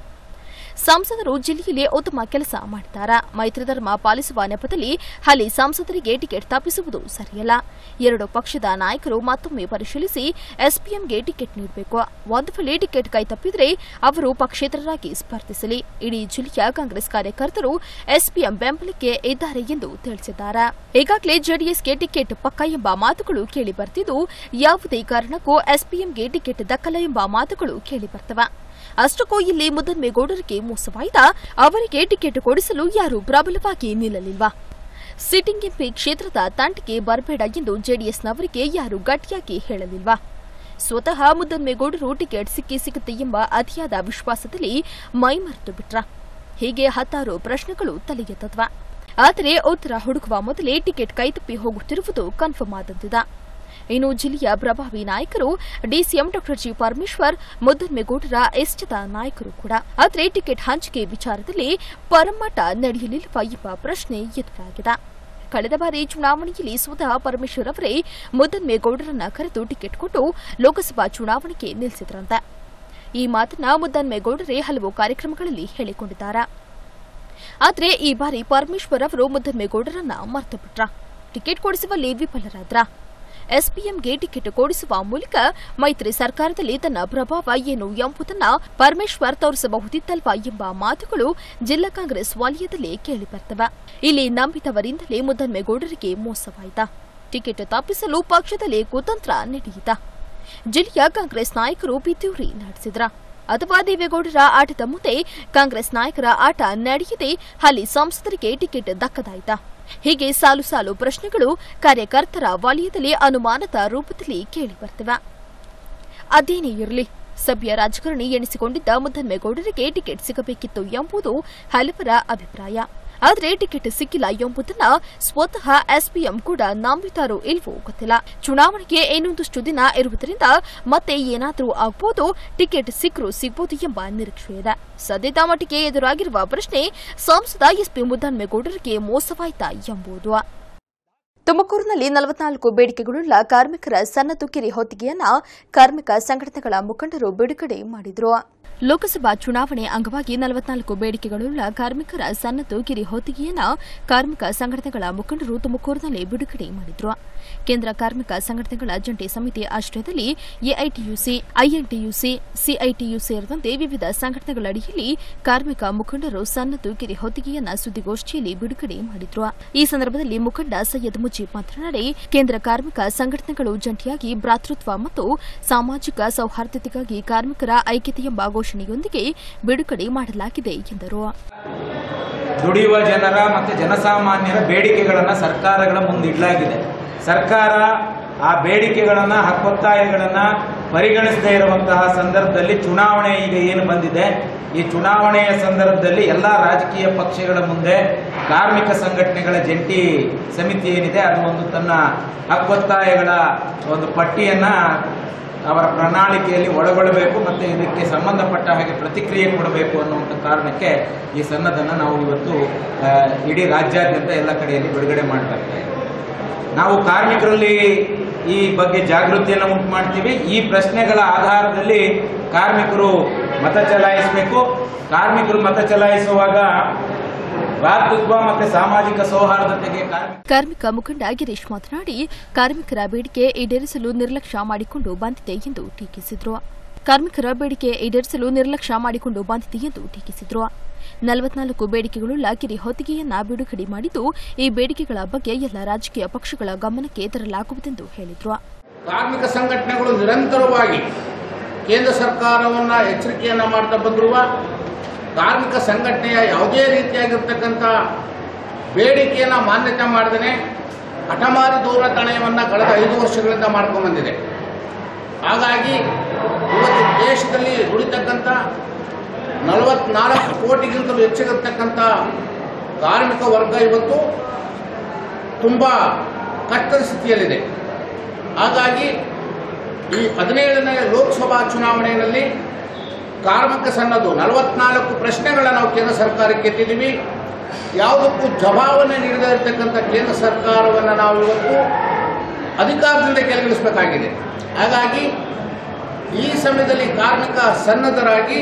ಸಂಸದರು ಜಿಲ್ಲೆಯಲ್ಲಿ ಉತ್ತಮ ಕೆಲಸ ಮಾಡಿದ್ದಾರೆ ಮೈತ್ರಿ ಧರ್ಮ ಪಾಲಿಸುವ ನೆಪದಲ್ಲಿ ಹಾಲಿ ಸಂಸದರಿಗೆ ಟಿಕೆಟ್ ತಪ್ಪಿಸುವುದು ಸರಿಯಲ್ಲ ಎರಡು ಪಕ್ಷದ ನಾಯಕರು ಮತ್ತೊಮ್ಮೆ ಪರಿಶೀಲಿಸಿ ಎಸ್ಪಿಎಂಗೆ ಟಿಕೆಟ್ ನೀಡಬೇಕು ಒಂದು ವೇಳೆ ಟಿಕೆಟ್ ಕೈ ತಪ್ಪಿದರೆ ಅವರು ಪಕ್ಷೇತರರಾಗಿ ಸ್ಪರ್ಧಿಸಲಿ ಇಡೀ ಜಿಲ್ಲೆಯ ಕಾಂಗ್ರೆಸ್ ಕಾರ್ಯಕರ್ತರು ಎಸ್ಪಿಎಂ ಬೆಂಬಲಕ್ಕೆ ಇದ್ದಾರೆ ಎಂದು ತಿಳಿಸಿದ್ದಾರೆ ಈಗಾಗಲೇ ಜೆಡಿಎಸ್ಗೆ ಟಿಕೆಟ್ ಪಕ್ಕ ಎಂಬ ಮಾತುಗಳು ಕೇಳಿ ಬರ್ತಿದ್ದು ಯಾವುದೇ ಕಾರಣಕ್ಕೂ ಎಸ್ಪಿಎಂಗೆ ಟಿಕೆಟ್ ದಕ್ಕಲ್ಲ ಎಂಬ ಮಾತುಗಳು ಕೇಳಿ ಬರ್ತವೆ ಅಷ್ಟಕ್ಕೂ ಇಲ್ಲಿ ಮುದ್ದನ್ಮೇಗೌಡರಿಗೆ ಮೋಸವಾಯಿತ ಅವರಿಗೆ ಟಿಕೆಟ್ ಕೊಡಿಸಲು ಯಾರು ಪ್ರಬಲವಾಗಿ ನಿಲ್ಲಲಿಲ್ವಾ ಸಿಟ್ಟಿಂಗ್ ಎಂಪಿ ಕ್ಷೇತ್ರದ ತಂಟಿಗೆ ಬರಬೇಡ ಎಂದು ಜೆಡಿಎಸ್ನವರಿಗೆ ಯಾರು ಗಟ್ಟಿಯಾಗಿ ಹೇಳಲಿಲ್ವಾ ಸ್ವತಃ ಮುದ್ದನ್ಮೇಗೌಡರು ಟಿಕೆಟ್ ಸಿಕ್ಕಿ ಸಿಗುತ್ತೆ ಎಂಬ ಅತಿಯಾದ ವಿಶ್ವಾಸದಲ್ಲಿ ಮೈಮರೆತು ಬಿಟ್ರ ಹೀಗೆ ಹತ್ತಾರು ಪ್ರಶ್ನೆಗಳು ತಲೆಗೆತ್ತದ್ವ ಆದರೆ ಉತ್ತರ ಹುಡುಕುವ ಮೊದಲೇ ಟಿಕೆಟ್ ಕೈತಪ್ಪಿ ಹೋಗುತ್ತಿರುವುದು ಕನ್ಫರ್ಮ್ ಆದಂತಿದೆ ಇನ್ನು ಜಿಲ್ಲೆಯ ಪ್ರಭಾವಿ ನಾಯಕರು ಡಿಸಿಎಂ ಡಾ ಜಿ ಪರಮೇಶ್ವರ್ ಮುದ್ದನ್ಮೇಗೌಡರ ಇಷ್ಟದ ನಾಯಕರು ಕೂಡ ಆದರೆ ಟಿಕೆಟ್ ಹಂಚಿಕೆ ವಿಚಾರದಲ್ಲಿ ಪರಮಾಟ ನಡೆಯಲಿಲ್ವ ಎಂಬ ಪ್ರಶ್ನೆ ಎದುರಾಗಿದೆ ಕಳೆದ ಬಾರಿ ಚುನಾವಣೆಯಲ್ಲಿ ಸ್ವತಃ ಪರಮೇಶ್ವರ್ ಅವರೇ ಮುದ್ದನ್ಮೇಗೌಡರನ್ನ ಕರೆದು ಟಿಕೆಟ್ ಕೊಟ್ಟು ಲೋಕಸಭಾ ಚುನಾವಣೆಗೆ ನಿಲ್ಲಿಸಿದ್ರಂತೆ ಈ ಮಾತನ್ನ ಮುದ್ದನ್ಮೇಗೌಡರೇ ಹಲವು ಕಾರ್ಯಕ್ರಮಗಳಲ್ಲಿ ಹೇಳಿಕೊಂಡಿದ್ದಾರೆ ಆದರೆ ಈ ಬಾರಿ ಪರಮೇಶ್ವರ್ ಅವರು ಮುದ್ದನ್ಮೇಗೌಡರನ್ನ ಮರೆತು ಬಿಟ್ರ ಟಿಕೆಟ್ ಕೊಡಿಸುವಲ್ಲಿ ವಿಫಲರಾದ್ರ ಎಸ್ಪಿಎಂಗೆ ಟಿಕೆಟ್ ಕೊಡಿಸುವ ಮೂಲಕ ಮೈತ್ರಿ ಸರ್ಕಾರದಲ್ಲಿ ತನ್ನ ಪ್ರಭಾವ ಏನು ಎಂಬುದನ್ನ ಪರಮೇಶ್ವರ್ ತೋರಿಸಬಹುದಿತ್ತಲ್ವಾ ಎಂಬ ಮಾತುಗಳು ಜಿಲ್ಲಾ ಕಾಂಗ್ರೆಸ್ ವಲಯದಲ್ಲಿ ಕೇಳಿಬರ್ತವೆ ಇಲ್ಲಿ ನಂಬಿದವರಿಂದಲೇ ಮುದ್ದನ್ಮೇಗೌಡರಿಗೆ ಮೋಸವಾಯಿತಾ ಟಿಕೆಟ್ ತಪ್ಪಿಸಲು ಪಕ್ಷದಲ್ಲಿ ಕುತಂತ್ರ ನಡೆಯಿತ ಜಿಲ್ಲೆಯ ಕಾಂಗ್ರೆಸ್ ನಾಯಕರು ಪಿತೂರಿ ನಡೆಸಿದ್ರ ಅಥವಾ ದೇವೇಗೌಡರ ಆಟದ ಮುಂದೆ ಕಾಂಗ್ರೆಸ್ ನಾಯಕರ ಆಟ ನಡೆಯದೆ ಹಾಲಿ ಸಂಸದರಿಗೆ ಟಿಕೆಟ್ ದಕ್ಕದಾಯಿತಾ ಹೀಗೆ ಸಾಲು ಸಾಲು ಪ್ರಶ್ನೆಗಳು ಕಾರ್ಯಕರ್ತರ ವಲಯದಲ್ಲಿ ಅನುಮಾನದ ರೂಪದಲ್ಲಿ ಕೇಳಿಬರ್ತವೆ ಅದೇನೇ ಇರಲಿ ಸಭ್ಯ ರಾಜಕಾರಣಿ ಎಣಿಸಿಕೊಂಡಿದ್ದ ಮುದ್ದನ್ಮೇಗೌಡರಿಗೆ ಟಿಕೆಟ್ ಸಿಗಬೇಕಿತ್ತು ಎಂಬುದು ಹಲವರ ಅಭಿಪ್ರಾಯ ಆದರೆ ಟಿಕೆಟ್ ಸಿಕ್ಕಿಲ್ಲ ಎಂಬುದನ್ನ ಸ್ವತಃ ಎಸ್ಪಿಎಂ ಕೂಡ ನಂಬಿತಾರೋ ಇಲ್ವೋ ಗೊತ್ತಿಲ್ಲ ಚುನಾವಣೆಗೆ ಇನ್ನೊಂದಷ್ಟು ದಿನ ಇರುವುದರಿಂದ ಮತ್ತೆ ಏನಾದರೂ ಆಗ್ಬೋದು ಟಿಕೆಟ್ ಸಿಕ್ಕರೂ ಸಿಗ್ಬೋದು ಎಂಬ ನಿರೀಕ್ಷೆ ಇದೆ ಸದ್ಯದ ಮಟ್ಟಿಗೆ ಎದುರಾಗಿರುವ ಪ್ರಶ್ನೆ ಸಂಸದ ಎಸ್ಪಿ ಮುದ್ದನ್ಮೇಗೌಡರಿಗೆ ಮೋಸವಾಯ್ತಾ ಎಂಬುದು ತುಮಕೂರಿನಲ್ಲಿ ನಲವತ್ನಾಲ್ಕು ಬೇಡಿಕೆಗಳುಳ್ಳ ಕಾರ್ಮಿಕರ ಸನ್ನದು ಕಿರಿ ಹೊತ್ತಿಗೆಯನ್ನ ಕಾರ್ಮಿಕ ಸಂಘಟನೆಗಳ ಮುಖಂಡರು ಬಿಡುಗಡೆ ಮಾಡಿದರು ಲೋಕಸಭಾ ಚುನಾವಣೆ ಅಂಗವಾಗಿ ನಲವತ್ನಾಲ್ಕು ಬೇಡಿಕೆಗಳುಳ್ಳ ಕಾರ್ಮಿಕರ ಸನ್ನದು ಕಿರಿ ಹೊತ್ತಿಗೆಯನ್ನ ಕಾರ್ಮಿಕ ಸಂಘಟನೆಗಳ ಮುಖಂಡರು ತುಮಕೂರಿನಲ್ಲಿ ಬಿಡುಗಡೆ ಮಾಡಿದ್ರು ಕೇಂದ್ರ ಕಾರ್ಮಿಕ ಸಂಘಟನೆಗಳ ಜಂಟಿ ಸಮಿತಿ ಆಶ್ರಯದಲ್ಲಿ ಎಐಟಿಯುಸಿ ಐಎನ್ಟಿಯುಸಿ ಸಿಐಟಿಯು ಸೇರಿದಂತೆ ವಿವಿಧ ಸಂಘಟನೆಗಳ ಅಡಿಯಲ್ಲಿ ಕಾರ್ಮಿಕ ಮುಖಂಡರು ಸನ್ನದು ಕಿರಿ ಹೊತ್ತಿಗೆಯನ್ನ ಸುದ್ದಿಗೋಷ್ಠಿಯಲ್ಲಿ ಬಿಡುಗಡೆ ಮಾಡಿದ್ರು ಈ ಸಂದರ್ಭದಲ್ಲಿ ಮುಖಂಡ ಸೈಯದ್ ಮುಜೀಬ್ ಮಾತನಾಡಿ ಕೇಂದ್ರ ಕಾರ್ಮಿಕ ಸಂಘಟನೆಗಳು ಜಂಟಿಯಾಗಿ ಭ್ರಾತೃತ್ವ ಮತ್ತು ಸಾಮಾಜಿಕ ಸೌಹಾರ್ದತೆಗಾಗಿ ಕಾರ್ಮಿಕರ ಐಕ್ಯತೆ ಎಂಬ ಘೋಷಣೆಯೊಂದಿಗೆ ಬಿಡುಗಡೆ ಮಾಡಲಾಗಿದೆ ಎಂದರು ದುಡಿಯುವ ಜನರ ಮತ್ತು ಜನಸಾಮಾನ್ಯರ ಬೇಡಿಕೆಗಳನ್ನು ಸರ್ಕಾರಗಳ ಮುಂದಿಡಲಾಗಿದೆ ಸರ್ಕಾರ ಆ ಬೇಡಿಕೆಗಳನ್ನು ಹಕ್ಕೊತ್ತಾಯಗಳನ್ನು ಪರಿಗಣಿಸದೇ ಇರುವಂತಹ ಸಂದರ್ಭದಲ್ಲಿ ಚುನಾವಣೆ ಈಗ ಏನು ಬಂದಿದೆ ಈ ಚುನಾವಣೆಯ ಸಂದರ್ಭದಲ್ಲಿ ಎಲ್ಲ ರಾಜಕೀಯ ಪಕ್ಷಗಳ ಮುಂದೆ ಕಾರ್ಮಿಕ ಸಂಘಟನೆಗಳ ಜಂಟಿ ಸಮಿತಿ ಏನಿದೆ ಅದು ಒಂದು ತನ್ನ ಹಕ್ಕೊತ್ತಾಯಗಳ ಒಂದು ಪಟ್ಟಿಯನ್ನ ಅವರ ಪ್ರಣಾಳಿಕೆಯಲ್ಲಿ ಒಳಗೊಳ್ಳಬೇಕು ಮತ್ತು ಇದಕ್ಕೆ ಸಂಬಂಧಪಟ್ಟ ಹಾಗೆ ಪ್ರತಿಕ್ರಿಯೆ ಕೊಡಬೇಕು ಅನ್ನುವಂಥ ಕಾರಣಕ್ಕೆ ಈ ಸನ್ನದನ್ನು ನಾವು ಇವತ್ತು ಆ, ಇಡೀ ರಾಜ್ಯಾದ್ಯಂತ ಎಲ್ಲ ಕಡೆಯಲ್ಲಿ ಬಿಡುಗಡೆ ಮಾಡ್ತಾ ಇದ್ದೇವೆ ನಾವು ಕಾರ್ಮಿಕರಲ್ಲಿ ಈ ಬಗ್ಗೆ ಜಾಗೃತಿಯನ್ನು ಉಂಟು ಮಾಡ್ತೀವಿ ಈ ಪ್ರಶ್ನೆಗಳ ಆಧಾರದಲ್ಲಿ ಕಾರ್ಮಿಕರು ಮತ ಚಲಾಯಿಸಬೇಕು ಕಾರ್ಮಿಕರು ಮತ ಚಲಾಯಿಸುವಾಗ ಭ್ರಾತೃತ್ವ ಮತ್ತು ಸಾಮಾಜಿಕ ಸೌಹಾರ್ದತೆಗೆ ಕಾರ್ಮಿಕ ಕಾರ್ಮಿಕ ಮುಖಂಡ ಗಿರೀಶ್ ಮಾತನಾಡಿ ಕಾರ್ಮಿಕರ ಬೇಡಿಕೆ ಈಡೇರಿಸಲು ನಿರ್ಲಕ್ಷ್ಯ ಮಾಡಿಕೊಂಡು ಬಂದಿದೆ ಎಂದು ಟೀಕಿಸಿದರು ಕಾರ್ಮಿಕರ ಬೇಡಿಕೆ ಈಡೇರಿಸಲು ನಿರ್ಲಕ್ಷ್ಯ ಮಾಡಿಕೊಂಡು ಬಂದಿದೆ ಎಂದು ಟೀಕಿಸಿದರು ನಲವತ್ನಾಲ್ಕು ಬೇಡಿಕೆಗಳುಳ್ಳ ಕಿರಿ ಹೊತ್ತಿಗೆಯನ್ನ ಬಿಡುಗಡೆ ಮಾಡಿದ್ದು ಈ ಬೇಡಿಕೆಗಳ ಬಗ್ಗೆ ಎಲ್ಲ ರಾಜಕೀಯ ಪಕ್ಷಗಳ ಗಮನಕ್ಕೆ ತರಲಾಗುವುದೆಂದು ಹೇಳಿದರು ಕಾರ್ಮಿಕ ಸಂಘಟನೆಗಳು ನಿರಂತರವಾಗಿ ಕೇಂದ್ರ ಸರ್ಕಾರವನ್ನು ಎಚ್ಚರಿಕೆಯನ್ನು ಮಾಡ್ತಾ ಬಂದಿರುವ ಕಾರ್ಮಿಕ ಸಂಘಟನೆಯ ಯಾವುದೇ ರೀತಿಯಾಗಿರ್ತಕ್ಕಂಥ ಬೇಡಿಕೆಯನ್ನು ಮಾನ್ಯತೆ ಮಾಡದೇ ಹಠಮಾರಿ ದೂರತಣೆಯನ್ನು ಕಳೆದ ಐದು ವರ್ಷಗಳಿಂದ ಮಾಡ್ಕೊಂಡು ಬಂದಿದೆ ಹಾಗಾಗಿ ಇವತ್ತು ದೇಶದಲ್ಲಿ ದುಡಿತಕ್ಕಂಥ ನಲವತ್ನಾಲ್ಕು ಕೋಟಿಗಿಂತಲೂ ಹೆಚ್ಚಿಗಿರ್ತಕ್ಕಂಥ ಕಾರ್ಮಿಕ ವರ್ಗ ಇವತ್ತು ತುಂಬ ಕಷ್ಟದ ಸ್ಥಿತಿಯಲ್ಲಿದೆ ಹಾಗಾಗಿ ಈ ಹದಿನೇಳನೇ ಲೋಕಸಭಾ ಚುನಾವಣೆಯಲ್ಲಿ ಕಾರ್ಮಿಕ ಸನ್ನದು ನಲವತ್ನಾಲ್ಕು ಪ್ರಶ್ನೆಗಳನ್ನು ನಾವು ಕೇಂದ್ರ ಸರ್ಕಾರಕ್ಕೆ ಎತ್ತಿದ್ದೀವಿ ಯಾವುದಕ್ಕೂ ಜವಾಬನ್ನೇ ನೀಡದೇ ಇರತಕ್ಕಂಥ ಕೇಂದ್ರ ಸರ್ಕಾರವನ್ನು ನಾವು ಇವತ್ತು ಅಧಿಕಾರದಿಂದ ಕೆಳಗಿಳಿಸಬೇಕಾಗಿದೆ ಹಾಗಾಗಿ ಈ ಸಮಯದಲ್ಲಿ ಕಾರ್ಮಿಕ ಸನ್ನದ್ಧರಾಗಿ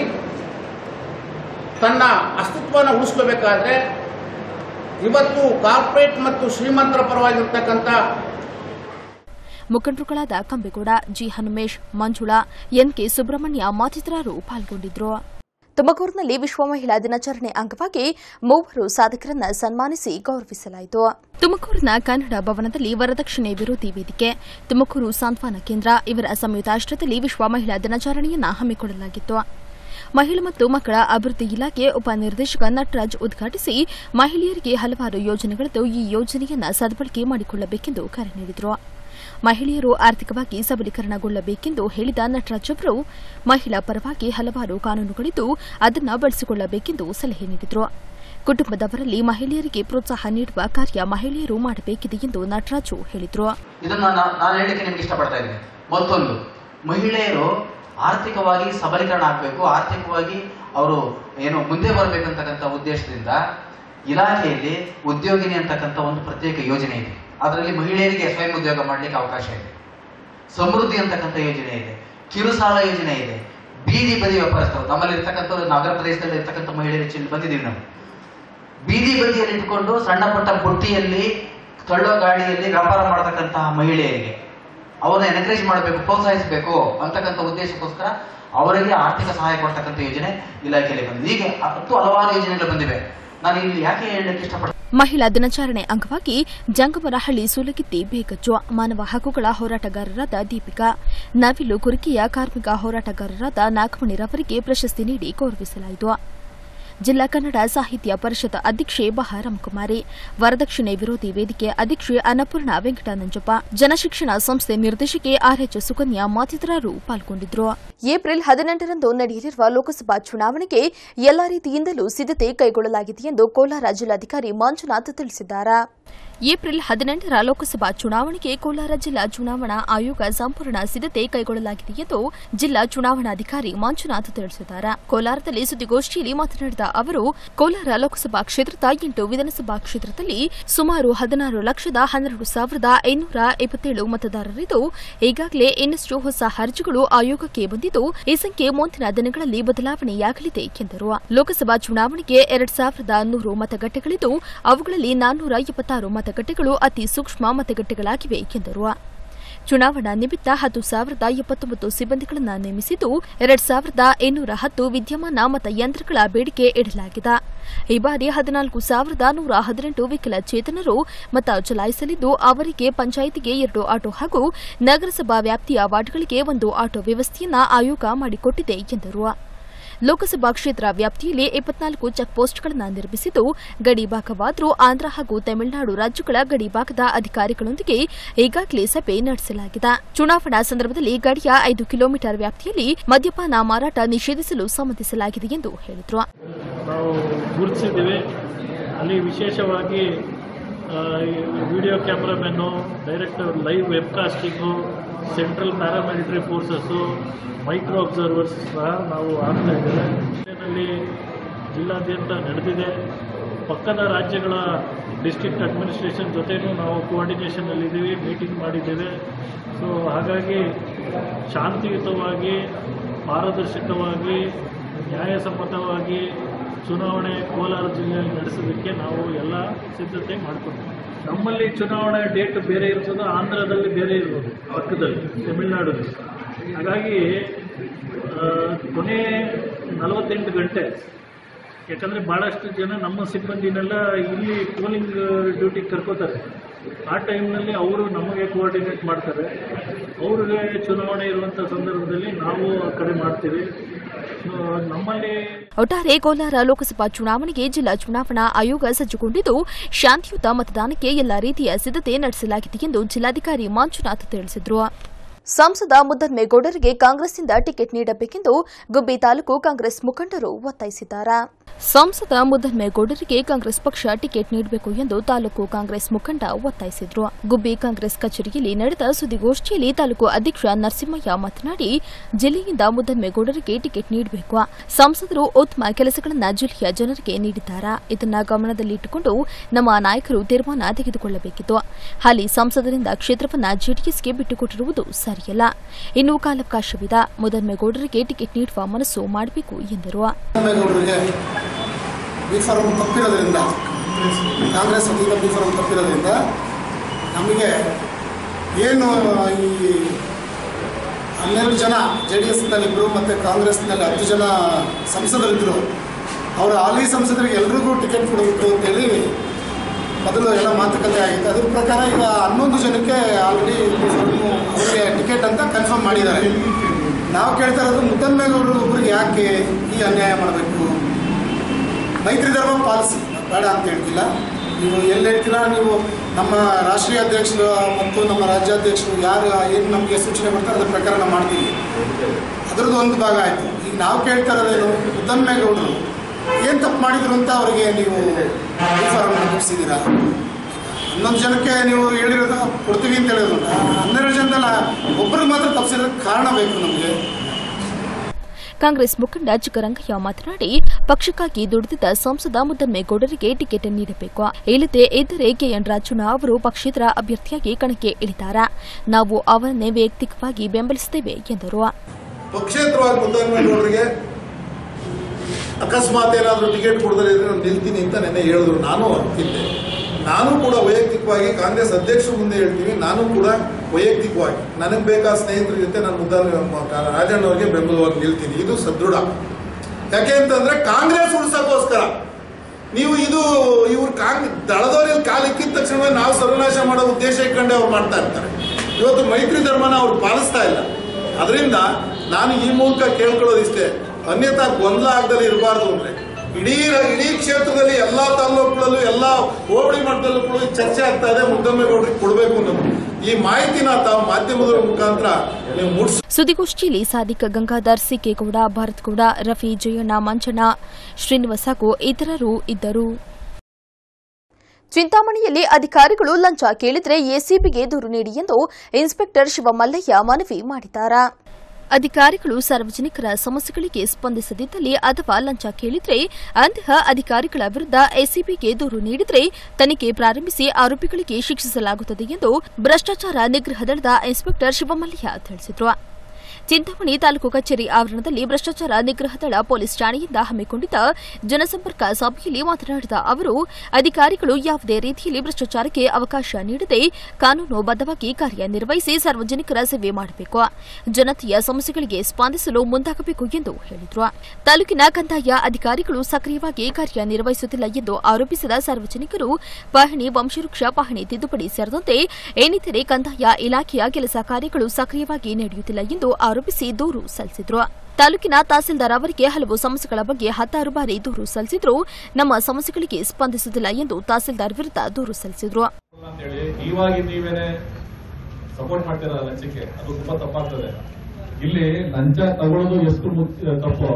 ತನ್ನ ಅಸ್ತಿತ್ವವನ್ನು ಉಳಿಸ್ಕೋಬೇಕಾದ್ರೆ ಇವತ್ತು ಕಾರ್ಪೊರೇಟ್ ಮತ್ತು ಶ್ರೀಮಂತರ ಪರವಾಗಿರ್ತಕ್ಕಂಥ ಮುಖಂಡರುಗಳಾದ ಕಂಬೇಗೌಡ ಜಿ ಹನುಮೇಶ್ ಮಂಜುಳಾ ಎನ್ಕೆ ಸುಬ್ರಹ್ಮಣ್ಯ ಮತ್ತಿತರರು ಪಾಲ್ಗೊಂಡಿದ್ದರು ತುಮಕೂರಿನಲ್ಲಿ ವಿಶ್ವ ಮಹಿಳಾ ದಿನಾಚರಣೆ ಅಂಗವಾಗಿ ಮೂವರು ಸಾಧಕರನ್ನ ಸನ್ಮಾನಿಸಿ ಗೌರವಿಸಲಾಯಿತು ತುಮಕೂರಿನ ಕನ್ನಡ ಭವನದಲ್ಲಿ ವರದಕ್ಷಿಣೆ ವಿರೋಧಿ ವೇದಿಕೆ ತುಮಕೂರು ಸಾಂತ್ವನ ಕೇಂದ್ರ ಇವರ ಸಂಯುಕ್ತಾಶ್ರಯದಲ್ಲಿ ವಿಶ್ವ ಮಹಿಳಾ ದಿನಾಚರಣೆಯನ್ನ ಹಮ್ಮಿಕೊಳ್ಳಲಾಗಿತ್ತು ಮಹಿಳಾ ಮತ್ತು ಮಕ್ಕಳ ಅಭಿವೃದ್ಧಿ ಇಲಾಖೆ ಉಪನಿರ್ದೇಶಕ ನಟರಾಜ್ ಉದ್ಘಾಟಿಸಿ ಮಹಿಳೆಯರಿಗೆ ಹಲವಾರು ಯೋಜನೆಗಳಿದ್ದು ಈ ಯೋಜನೆಯನ್ನ ಸದ್ಬಳಕೆ ಮಾಡಿಕೊಳ್ಳಬೇಕೆಂದು ಕರೆ ನೀಡಿದರು ಮಹಿಳೆಯರು ಆರ್ಥಿಕವಾಗಿ ಸಬಲೀಕರಣಗೊಳ್ಳಬೇಕೆಂದು ಹೇಳಿದ ನಟರಾಜ್ ಅವರು ಮಹಿಳಾ ಪರವಾಗಿ ಹಲವಾರು ಕಾನೂನುಗಳಿದ್ದು ಅದನ್ನು ಬಳಸಿಕೊಳ್ಳಬೇಕೆಂದು ಸಲಹೆ ನೀಡಿದರು ಕುಟುಂಬದವರಲ್ಲಿ ಮಹಿಳೆಯರಿಗೆ ಪ್ರೋತ್ಸಾಹ ನೀಡುವ ಕಾರ್ಯ ಮಹಿಳೆಯರು ಮಾಡಬೇಕಿದೆ ಎಂದು ನಟರಾಜು ಹೇಳಿದರು ಇದನ್ನ ನಾ- ನಾನು ಹೇಳಲಿಕ್ಕೆ ನಿಮ್ಗೆ ಇಷ್ಟಪಡ್ತಾ ಇದ್ದೀನಿ ಮತ್ತೊಂದು ಮಹಿಳೆಯರು ಆರ್ಥಿಕವಾಗಿ ಸಬಲೀಕರಣ ಆಗಬೇಕು ಆರ್ಥಿಕವಾಗಿ ಅವರು ಏನು ಮುಂದೆ ಬರಬೇಕಂತಕ್ಕಂಥ ಉದ್ದೇಶದಿಂದ ಇಲಾಖೆಯಲ್ಲಿ ಉದ್ಯೋಗಿನಿ ಅಂತಕ್ಕಂಥ ಒಂದು ಪ್ರತ್ಯೇಕ ಯೋಜನೆ ಇದೆ ಅದರಲ್ಲಿ ಮಹಿಳೆಯರಿಗೆ ಸ್ವಯಂ ಉದ್ಯೋಗ ಮಾಡಲಿಕ್ಕೆ ಅವಕಾಶ ಇದೆ ಸಮೃದ್ಧಿ ಅಂತಕ್ಕಂಥ ಯೋಜನೆ ಇದೆ ಕಿರುಸಾಲ ಯೋಜನೆ ಇದೆ ಬೀದಿ ಬದಿ ವ್ಯಾಪಾರಸ್ಥರು ನಮ್ಮಲ್ಲಿ ಇರ್ತಕ್ಕಂಥ ನಗರ ಪ್ರದೇಶದಲ್ಲಿ ಇರ್ತಕ್ಕಂಥ ಮಹಿಳೆಯರು ಹೆಚ್ಚು ಬಂದಿದ್ದೀವಿ ನಾವು ಬೀದಿ ಬದಿಯಲ್ಲಿ ಇಟ್ಕೊಂಡು ಸಣ್ಣ ಪುಟ್ಟ ಬುಟ್ಟಿಯಲ್ಲಿ ತಳ್ಳೋ ಗಾಡಿಯಲ್ಲಿ ವ್ಯಾಪಾರ ಮಾಡತಕ್ಕಂತಹ ಮಹಿಳೆಯರಿಗೆ ಅವ್ರನ್ನ ಎನ್ಕರೇಜ್ ಮಾಡಬೇಕು ಪ್ರೋತ್ಸಾಹಿಸಬೇಕು ಅಂತಕ್ಕಂಥ ಉದ್ದೇಶಕ್ಕೋಸ್ಕರ ಅವರಿಗೆ ಆರ್ಥಿಕ ಸಹಾಯ ಕೊಡ್ತಕ್ಕಂಥ ಯೋಜನೆ ಇಲಾಖೆಯಲ್ಲಿ ಬಂದಿದೆ ಹೀಗೆ ಹತ್ತು ಹಲವಾರು ಯೋಜನೆಗಳು ಬಂದಿವೆ ನಾನು ಇಲ್ಲಿ ಯಾಕೆ ಹೇಳಲಿಕ್ಕೆ ಇಷ್ಟಪಡ್ತೀನಿ ಮಹಿಳಾ ದಿನಾಚರಣೆ ಅಂಗವಾಗಿ ಜಂಗಮರಹಳ್ಳಿ ಸೂಲಗಿತ್ತಿ ಬೇಗಚ್ಚು ಮಾನವ ಹಕ್ಕುಗಳ ಹೋರಾಟಗಾರರಾದ ದೀಪಿಕಾ ನವಿಲು ಕುರಿಕೆಯ ಕಾರ್ಮಿಕ ಹೋರಾಟಗಾರರಾದ ನಾಗಮಣಿರವರಿಗೆ ಪ್ರಶಸ್ತಿ ನೀಡಿ ಗೌರವಿಸಲಾಯಿತು ಜಿಲ್ಲಾ ಕನ್ನಡ ಸಾಹಿತ್ಯ ಪರಿಷತ್ ಅಧ್ಯಕ್ಷೆ ಬಹಾರಂ ಕುಮಾರಿ ವರದಕ್ಷಿಣೆ ವಿರೋಧಿ ವೇದಿಕೆ ಅಧ್ಯಕ್ಷೆ ಅನ್ನಪೂರ್ಣ ವೆಂಕಟಾನಂಜಪ್ಪ ಜನಶಿಕ್ಷಣ ಸಂಸ್ಥೆ ನಿರ್ದೇಶಕಿ ಆರ್ಎಚ್ ಸುಕನ್ಯಾ ಮತ್ತಿತರರು ಪಾಲ್ಗೊಂಡಿದ್ದರು ಏಪ್ರಿಲ್ ಹದಿನೆಂಟರಂದು ನಡೆಯಲಿರುವ ಲೋಕಸಭಾ ಚುನಾವಣೆಗೆ ಎಲ್ಲಾ ರೀತಿಯಿಂದಲೂ ಸಿದ್ಧತೆ ಕೈಗೊಳ್ಳಲಾಗಿದೆ ಎಂದು ಕೋಲಾರ ಜಿಲ್ಲಾಧಿಕಾರಿ ಮಂಜುನಾಥ್ ತಿಳಿಸಿದ್ದಾರೆ ಏಪ್ರಿಲ್ ಹದಿನೆಂಟರ ಲೋಕಸಭಾ ಚುನಾವಣೆಗೆ ಕೋಲಾರ ಜಿಲ್ಲಾ ಚುನಾವಣಾ ಆಯೋಗ ಸಂಪೂರ್ಣ ಸಿದ್ಧತೆ ಕೈಗೊಳ್ಳಲಾಗಿದೆ ಎಂದು ಜಿಲ್ಲಾ ಚುನಾವಣಾಧಿಕಾರಿ ಮಂಜುನಾಥ್ ತಿಳಿಸಿದ್ದಾರೆ ಕೋಲಾರದಲ್ಲಿ ಸುದ್ದಿಗೋಷ್ಠಿಯಲ್ಲಿ ಮಾತನಾಡಿದ ಅವರು ಕೋಲಾರ ಲೋಕಸಭಾ ಕ್ಷೇತ್ರದ ಎಂಟು ವಿಧಾನಸಭಾ ಕ್ಷೇತ್ರದಲ್ಲಿ ಸುಮಾರು ಹದಿನಾರು ಲಕ್ಷದ ಹನ್ನೆರಡು ಸಾವಿರದ ಐನೂರ ಇಪ್ಪತ್ತೇಳು ಮತದಾರರಿದ್ದು ಈಗಾಗಲೇ ಇನ್ನಷ್ಟು ಹೊಸ ಅರ್ಜಿಗಳು ಆಯೋಗಕ್ಕೆ ಬಂದಿದ್ದು ಈ ಸಂಖ್ಯೆ ಮುಂದಿನ ದಿನಗಳಲ್ಲಿ ಬದಲಾವಣೆಯಾಗಲಿದೆ ಎಂದರು ಲೋಕಸಭಾ ಚುನಾವಣೆಗೆ ಎರಡ್ ಸಾವಿರದ ನೂರು ಮತಗಟ್ಟೆಗಳಿದ್ದು ಅವುಗಳಲ್ಲಿ ನಾನ್ನೂರ ಎಪ್ಪತ್ತಾರು ಮತಗಟ್ಟೆಗಳು ಅತಿ ಸೂಕ್ಷ್ಮ ಮತಗಟ್ಟೆಗಳಾಗಿವೆ ಎಂದರು ಚುನಾವಣಾ ನಿಮಿತ್ತ ಹತ್ತು ಸಾವಿರದ ಎಪ್ಪತ್ತೊಂಬತ್ತು ಸಿಬ್ಬಂದಿಗಳನ್ನು ನೇಮಿಸಿದ್ದು ಎರಡ್ ಸಾವಿರದ ಇನ್ನೂರ ಹತ್ತು ವಿದ್ಯಮಾನ ಮತಯಂತ್ರಗಳ ಬೇಡಿಕೆ ಇಡಲಾಗಿದೆ ಈ ಬಾರಿ ಹದಿನಾಲ್ಕು ಸಾವಿರದ ನೂರ ಹದಿನೆಂಟು ವಿಕಲಚೇತನರು ಮತ ಚಲಾಯಿಸಲಿದ್ದು ಅವರಿಗೆ ಪಂಚಾಯಿತಿಗೆ ಎರಡು ಆಟೋ ಹಾಗೂ ನಗರಸಭಾ ವ್ಯಾಪ್ತಿಯ ವಾರ್ಡ್ಗಳಿಗೆ ಒಂದು ಆಟೋ ವ್ಯವಸ್ಥೆಯನ್ನ ಆಯೋಗ ಮಾಡಿಕೊಟ್ಟಿದೆ ಎಂದರು ಲೋಕಸಭಾ ಕ್ಷೇತ್ರ ವ್ಯಾಪ್ತಿಯಲ್ಲಿ ಇಪ್ಪತ್ನಾಲ್ಕು ಚೆಕ್ ಪೋಸ್ಟ್ಗಳನ್ನು ನಿರ್ಮಿಸಿದ್ದು ಗಡಿ ಭಾಗವಾದರೂ ಆಂಧ್ರ ಹಾಗೂ ತಮಿಳುನಾಡು ರಾಜ್ಯಗಳ ಗಡಿ ಭಾಗದ ಅಧಿಕಾರಿಗಳೊಂದಿಗೆ ಈಗಾಗಲೇ ಸಭೆ ನಡೆಸಲಾಗಿದೆ ಚುನಾವಣಾ ಸಂದರ್ಭದಲ್ಲಿ ಗಡಿಯ ಐದು ಕಿಲೋಮೀಟರ್ ವ್ಯಾಪ್ತಿಯಲ್ಲಿ ಮದ್ಯಪಾನ ಮಾರಾಟ ನಿಷೇಧಿಸಲು ಸಮ್ಮತಿಸಲಾಗಿದೆ ಎಂದು ಹೇಳಿದರು ನಾವು ಗುರುತಿಸಿದ್ದೀವಿ ಅಲ್ಲಿ ವಿಶೇಷವಾಗಿ video cameraman direct live webcasting central paramilitary forces micro observers ಸಹ ನಾವು ಆಗ್ತಾ ಇದ್ದೇವೆ ಜಿಲ್ಲೆಯಲ್ಲಿ ಜಿಲ್ಲಾದ್ಯಂತ ನಡೆದಿದೆ ಪಕ್ಕದ ರಾಜ್ಯಗಳ ಡಿಸ್ಟ್ರಿಕ್ಟ್ ಅಡ್ಮಿನಿಸ್ಟ್ರೇಷನ್ ಜೊತೆನೂ ನಾವು ಕೋಆರ್ಡಿನೇಷನಲ್ಲಿದ್ದೀವಿ ಮೀಟಿಂಗ್ ಮಾಡಿದ್ದೇವೆ ಸೊ ಹಾಗಾಗಿ ಶಾಂತಿಯುತವಾಗಿ ಪಾರದರ್ಶಕವಾಗಿ ನ್ಯಾಯಸಮ್ಮತವಾಗಿ ಚುನಾವಣೆ ಕೋಲಾರ ಜಿಲ್ಲೆಯಲ್ಲಿ ನಡೆಸೋದಕ್ಕೆ ನಾವು ಎಲ್ಲ ಸಿದ್ಧತೆ ಮಾಡ್ಕೊಂಡಿದ್ದೀವಿ ನಮ್ಮಲ್ಲಿ ಚುನಾವಣೆ ಡೇಟ್ ಬೇರೆ ಇರ್ತದೆ ಆಂಧ್ರದಲ್ಲಿ ಬೇರೆ ಇರ್ಬೋದು ಪಕ್ಕದಲ್ಲಿ ತಮಿಳುನಾಡಲ್ಲಿ ಹಾಗಾಗಿ ಆ, ಕೊನೆ ನಲವತ್ತೆಂಟು ಗಂಟೆ ಯಾಕಂದರೆ ಭಾಳಷ್ಟು ಜನ ನಮ್ಮ ಸಿಬ್ಬಂದಿನೆಲ್ಲ ಇಲ್ಲಿ ಪೋಲಿಂಗ್ ಡ್ಯೂಟಿಗೆ ಕರ್ಕೋತಾರೆ ಆ ಟೈಮ್ನಲ್ಲಿ ಅವರು ನಮಗೆ ಕೋಆರ್ಡಿನೇಟ್ ಮಾಡ್ತಾರೆ ಅವ್ರಿಗೆ ಚುನಾವಣೆ ಇರುವಂಥ ಸಂದರ್ಭದಲ್ಲಿ ನಾವು ಆ ಕಡೆ ಮಾಡ್ತೀವಿ ಸೊ ನಮ್ಮಲ್ಲಿ ಒಟ್ಟಾರೆ ಕೋಲಾರ ಲೋಕಸಭಾ ಚುನಾವಣೆಗೆ ಜಿಲ್ಲಾ ಚುನಾವಣಾ ಆಯೋಗ ಸಜ್ಜುಗೊಂಡಿದ್ದು ಶಾಂತಿಯುತ ಮತದಾನಕ್ಕೆ ಎಲ್ಲಾ ರೀತಿಯ ಸಿದ್ಧತೆ ನಡೆಸಲಾಗಿದೆ ಎಂದು ಜಿಲ್ಲಾಧಿಕಾರಿ ಮಂಜುನಾಥ್ ತಿಳಿಸಿದರು ಸಂಸದ ಮುದ್ದನ್ಮೇಗೌಡರಿಗೆ ಕಾಂಗ್ರೆಸ್ನಿಂದ ಟಿಕೆಟ್ ನೀಡಬೇಕೆಂದು ಗುಬ್ಬಿ ತಾಲೂಕು ಕಾಂಗ್ರೆಸ್ ಮುಖಂಡರು ಒತ್ತಾಯಿಸಿದ್ದಾರೆ ಸಂಸದ ಮುದ್ದನ್ಮೇಗೌಡರಿಗೆ ಕಾಂಗ್ರೆಸ್ ಪಕ್ಷ ಟಿಕೆಟ್ ನೀಡಬೇಕು ಎಂದು ತಾಲೂಕು ಕಾಂಗ್ರೆಸ್ ಮುಖಂಡ ಒತ್ತಾಯಿಸಿದರು ಗುಬ್ಬಿ ಕಾಂಗ್ರೆಸ್ ಕಚೇರಿಯಲ್ಲಿ ನಡೆದ ಸುದ್ದಿಗೋಷ್ಠಿಯಲ್ಲಿ ತಾಲೂಕು ಅಧ್ಯಕ್ಷ ನರಸಿಂಹಯ್ಯ ಮಾತನಾಡಿ ಜಿಲ್ಲೆಯಿಂದ ಮುದ್ದನ್ಮೇಗೌಡರಿಗೆ ಟಿಕೆಟ್ ನೀಡಬೇಕು ಸಂಸದರು ಉತ್ತಮ ಕೆಲಸಗಳನ್ನು ಜಿಲ್ಲೆಯ ಜನರಿಗೆ ನೀಡಿದ್ದಾರೆ ಇದನ್ನ ಗಮನದಲ್ಲಿಟ್ಟುಕೊಂಡು ನಮ್ಮ ನಾಯಕರು ತೀರ್ಮಾನ ತೆಗೆದುಕೊಳ್ಳಬೇಕಿತ್ತು ಹಾಲಿ ಸಂಸದರಿಂದ ಕ್ಷೇತ್ರವನ್ನ ಜೆಡಿಎಸ್ಗೆ ಬಿಟ್ಟುಕೊಟ್ಟಿರುವುದು ಸರಿಯಲ್ಲ ಇನ್ನು ಕಾಲಾವಕಾಶವಿದೆ ಮುದ್ದನ್ಮೇಗೌಡರಿಗೆ ಟಿಕೆಟ್ ನೀಡುವ ಮನಸ್ಸು ಮಾಡಬೇಕು ಎಂದರು ಗೌಡರಿಗೆ ಬಿ ಫಾರಂ ತಪ್ಪಿರೋದ್ರಿಂದ ಕಾಂಗ್ರೆಸ್ ವತಿಯಿಂದ ಬಿ ಫಾರಂ ತಪ್ಪಿರೋದ್ರಿಂದ ನಮಗೆ ಏನು ಈ ಹನ್ನೆರಡು ಜನ ಜೆ ಡಿ ಎಸ್ನಲ್ಲಿ ಇಬ್ಬರು ಮತ್ತು ಕಾಂಗ್ರೆಸ್ನಲ್ಲಿ ಹತ್ತು ಜನ ಸಂಸದರಿದ್ದರು ಅವರ ಹಾಲಿ ಸಂಸದರಿಗೆ ಎಲ್ರಿಗೂ ಟಿಕೆಟ್ ಕೊಡಬೇಕು ಅಂತೇಳಿ ಮೊದಲು ಎಲ್ಲ ಮಾತುಕತೆ ಆಗಿತ್ತು ಅದ್ರ ಪ್ರಕಾರ ಈಗ ಹನ್ನೊಂದು ಜನಕ್ಕೆ ಆಲ್ರೆಡಿ ಅವರಿಗೆ ಟಿಕೆಟ್ ಅಂತ ಕನ್ಫರ್ಮ್ ಮಾಡಿದ್ದಾರೆ ನಾವು ಕೇಳ್ತಾ ಇರೋದು ಮುದ್ದನ್ಮೇಗೌಡರು ಒಬ್ಬರಿಗೆ ಯಾಕೆ ಈ ಅನ್ಯಾಯ ಮಾಡಬೇಕು ಮೈತ್ರಿ ಧರ್ಮ ಪಾಲಿಸಿ ಬೇಡ ಅಂತ ಹೇಳ್ತಿಲ್ಲ ನೀವು ಎಲ್ಲಿ ಹೇಳ್ತೀರಾ ನೀವು ನಮ್ಮ ರಾಷ್ಟ್ರೀಯ ಅಧ್ಯಕ್ಷರು ಮತ್ತು ನಮ್ಮ ರಾಜ್ಯಾಧ್ಯಕ್ಷರು ಯಾರು ಏನು ನಮಗೆ ಸೂಚನೆ ಕೊಡ್ತಾರೆ ಅದ್ರ ಪ್ರಕಾರ ನಾವು ಮಾಡ್ತೀವಿ ಅದರದ್ದು ಒಂದು ಭಾಗ ಆಯಿತು ಈಗ ನಾವು ಕೇಳ್ತಾ ಇರೋದೇನು ಮುದ್ದನ್ಮೇಗೌಡರು ಏನು ತಪ್ಪು ಮಾಡಿದ್ರು ಅಂತ ಅವರಿಗೆ ನೀವು ಫಾರಂ ಮುಗಿಸಿದ್ದೀರಾ ಹನ್ನೊಂದು ಜನಕ್ಕೆ ನೀವು ಹೇಳಿರೋದು ಕೊಡ್ತೀವಿ ಅಂತ ಹೇಳಿದ್ರು ಹನ್ನೆರಡು ಜನದಲ್ಲ ಒಬ್ಬರಿಗೆ ಮಾತ್ರ ತಪ್ಪಿಸಿರೋದಕ್ಕೆ ಕಾರಣ ಬೇಕು ನಮಗೆ ಕಾಂಗ್ರೆಸ್ ಮುಖಂಡ ಚಿಕ್ಕರಂಗಯ್ಯ ಮಾತನಾಡಿ ಪಕ್ಷಕ್ಕಾಗಿ ದುಡಿದಿದ್ದ ಸಂಸದ ಮುದ್ದನ್ಮೇಗೌಡರಿಗೆ ಟಿಕೆಟ್ ನೀಡಬೇಕು ಇಲ್ಲದೆ ಇದ್ದರೆ ಕೆಎನ್ ರಾಜಣ್ಣ ಅವರು ಪಕ್ಷೇತರ ಅಭ್ಯರ್ಥಿಯಾಗಿ ಕಣಕ್ಕೆ ಇಳಿದ್ದಾರೆ ನಾವು ಅವರನ್ನೇ ವೈಯಕ್ತಿಕವಾಗಿ ಬೆಂಬಲಿಸುತ್ತೇವೆ ಎಂದರು ಪಕ್ಷೇತರವಾಗಿ ಮುದ್ದನ್ಮೇಗೌಡರಿಗೆ ಅಕಸ್ಮಾತ್ ಏನಾದರೂ ಟಿಕೆಟ್ ಕೊಡದರೆ ಇದ್ರೆ ನಾನು ನಿಲ್ತೀನಿ ಅಂತ ನೆನ್ನೆ ಹೇಳಿದ್ರು ನಾನು ಅಂತಿದ್ದೆ ನಾನು ಕೂಡ ವೈಯಕ್ತಿಕವಾಗಿ ಕಾಂಗ್ರೆಸ್ ಅಧ್ಯಕ್ಷರ ಮುಂದೆ ಹೇಳ್ತೀನಿ ನಾನು ಕೂಡ ವೈಯಕ್ತಿಕವಾಗಿ ನನಗೆ ಬೇಕಾದ ಸ್ನೇಹಿತರ ಜೊತೆ ನಾನು ಮುದ್ದಾನ ರಾಜಣ್ಣ ಅವರಿಗೆ ಬೆಂಬಲವಾಗಿ ನಿಲ್ತೀನಿ ಇದು ಸದೃಢ ಯಾಕೆ ಅಂತಂದ್ರೆ ಕಾಂಗ್ರೆಸ್ ಉಳಿಸೋಕ್ಕೋಸ್ಕರ ನೀವು ಇದು ಇವ್ರು ಕಾಂಗ್ ದಳದವರಲ್ಲಿ ಕಾಲಿಕ್ಕಿದ ತಕ್ಷಣ ನಾವು ಸರ್ವನಾಶ ಮಾಡೋ ಉದ್ದೇಶ ಇಟ್ಕೊಂಡೆ ಅವ್ರು ಮಾಡ್ತಾ ಇರ್ತಾರೆ ಇವತ್ತು ಮೈತ್ರಿ ಧರ್ಮನ ಅವ್ರು ಪಾಲಿಸ್ತಾ ಇಲ್ಲ ಅದರಿಂದ ನಾನು ಈ ಮೂಲಕ ಕೇಳ್ಕೊಳ್ಳೋದಿಷ್ಟೇ ಅನ್ಯಥಾ ಗೊಂದಲ ಆಗದಲ್ಲಿ ಇರಬಾರ್ದು ಅಂದ್ರೆ ಇಡೀ ಇಡೀ ಕ್ಷೇತ್ರದಲ್ಲಿ ಎಲ್ಲಾ ತಾಲೂಕುಗಳಲ್ಲೂ ಎಲ್ಲಾ ಹೋಬಳಿ ಮಟ್ಟದಲ್ಲೂ ಕೂಡ ಈ ಚರ್ಚೆ ಆಗ್ತಾ ಇದೆ ಮುದ್ದಮ್ಮೇಗೌಡರಿಗೆ ಕೊಡಬೇಕು ಅನ್ನೋದು ಈ ಮಾಹಿತಿನ ತಾವು ಮಾಧ್ಯಮದ ಮುಖಾಂತರ ನೀವು ಮೂಡಿಸ ಸುದ್ದಿಗೋಷ್ಠಿಯಲ್ಲಿ ಸಾದಿಕ್ ಗಂಗಾಧರ್ ಸಿದ್ದೇಗೌಡ ಭರತ್ ಗೌಡ ರಫಿ ಜಯಣ್ಣ ಮಂಜಣ್ಣ ಶ್ರೀನಿವಾಸ್ ಹಾಗೂ ಇತರರು ಇದ್ದರು ಚಿಂತಾಮಣಿಯಲ್ಲಿ ಅಧಿಕಾರಿಗಳು ಲಂಚ ಕೇಳಿದ್ರೆ ಎಸಿಬಿಗೆ ದೂರು ನೀಡಿ ಎಂದು ಇನ್ಸ್ಪೆಕ್ಟರ್ ಶಿವಮಲ್ಲಯ್ಯ ಮನವಿ ಮಾಡಿದ್ದಾರೆ ಅಧಿಕಾರಿಗಳು ಸಾರ್ವಜನಿಕರ ಸಮಸ್ಯೆಗಳಿಗೆ ಸ್ಪಂದಿಸದಿದ್ದಲ್ಲಿ ಅಥವಾ ಲಂಚ ಕೇಳಿದ್ರೆ ಅಂತಹ ಅಧಿಕಾರಿಗಳ ವಿರುದ್ಧ ಎಸಿಬಿಗೆ ದೂರು ನೀಡಿದರೆ ತನಿಖೆ ಪ್ರಾರಂಭಿಸಿ ಆರೋಪಿಗಳಿಗೆ ಶಿಕ್ಷಿಸಲಾಗುತ್ತದೆ ಎಂದು ಭ್ರಷ್ಟಾಚಾರ ನಿಗ್ರಹ ದಳದ ಇನ್ಸ್ಪೆಕ್ಟರ್ ಶಿವಮಲ್ಲಯ್ಯ ತಿಳಿಸಿದರು ಚಿಂತಾಮಣಿ ತಾಲೂಕು ಕಚೇರಿ ಆವರಣದಲ್ಲಿ ಭ್ರಷ್ಟಾಚಾರ ನಿಗ್ರಹ ದಳ ಪೊಲೀಸ್ ಠಾಣೆಯಿಂದ ಹಮ್ಮಿಕೊಂಡಿದ್ದ ಜನಸಂಪರ್ಕ ಸಭೆಯಲ್ಲಿ ಮಾತನಾಡಿದ ಅವರು ಅಧಿಕಾರಿಗಳು ಯಾವುದೇ ರೀತಿಯಲ್ಲಿ ಭ್ರಷ್ಟಾಚಾರಕ್ಕೆ ಅವಕಾಶ ನೀಡದೆ ಕಾನೂನುಬದ್ಧವಾಗಿ ಕಾರ್ಯನಿರ್ವಹಿಸಿ ಸಾರ್ವಜನಿಕರ ಸೇವೆ ಮಾಡಬೇಕು ಜನತೆಯ ಸಮಸ್ಯೆಗಳಿಗೆ ಸ್ಪಂದಿಸಲು ಮುಂದಾಗಬೇಕು ಎಂದು ಹೇಳಿದರು ತಾಲೂಕಿನ ಕಂದಾಯ ಅಧಿಕಾರಿಗಳು ಸಕ್ರಿಯವಾಗಿ ಕಾರ್ಯನಿರ್ವಹಿಸುತ್ತಿಲ್ಲ ಎಂದು ಆರೋಪಿಸಿದ ಸಾರ್ವಜನಿಕರು ಪಹಣಿ ವಂಶವೃಕ್ಷ ಪಹಣಿ ತಿದ್ದುಪಡಿ ಸೇರಿದಂತೆ ಇನ್ನಿತರೆ ಕಂದಾಯ ಇಲಾಖೆಯ ಕೆಲಸ ಕಾರ್ಯಗಳು ಸಕ್ರಿಯವಾಗಿ ನಡೆಯುತ್ತಿಲ್ಲ ಎಂದು ಆರೋಪಿಸಿ ದೂರು ಸಲ್ಲಿಸಿದರು ತಾಲೂಕಿನ ತಹಸೀಲ್ದಾರ್ ಅವರಿಗೆ ಹಲವು ಸಮಸ್ಯೆಗಳ ಬಗ್ಗೆ ಹತ್ತಾರು ಬಾರಿ ದೂರು ಸಲ್ಲಿಸಿದ್ರು ನಮ್ಮ ಸಮಸ್ಯೆಗಳಿಗೆ ಸ್ಪಂದಿಸುತ್ತಿಲ್ಲ ಎಂದು ತಹಸೀಲ್ದಾರ್ ವಿರುದ್ಧ ದೂರು ಸಲ್ಲಿಸಿದ್ರು ಅಂತೇಳಿ ನೀವಾಗಿ ನೀವೇನೆ ಸಪೋರ್ಟ್ ಮಾಡ್ತೀರ ಲಂಚಕ್ಕೆ ಅದು ತುಂಬಾ ತಪ್ಪಾಗ್ತದೆ ಇಲ್ಲಿ ಲಂಚ ತಗೊಳ್ಳೋದು ಎಷ್ಟು ಮುಖ್ಯ ತಪ್ಪೋ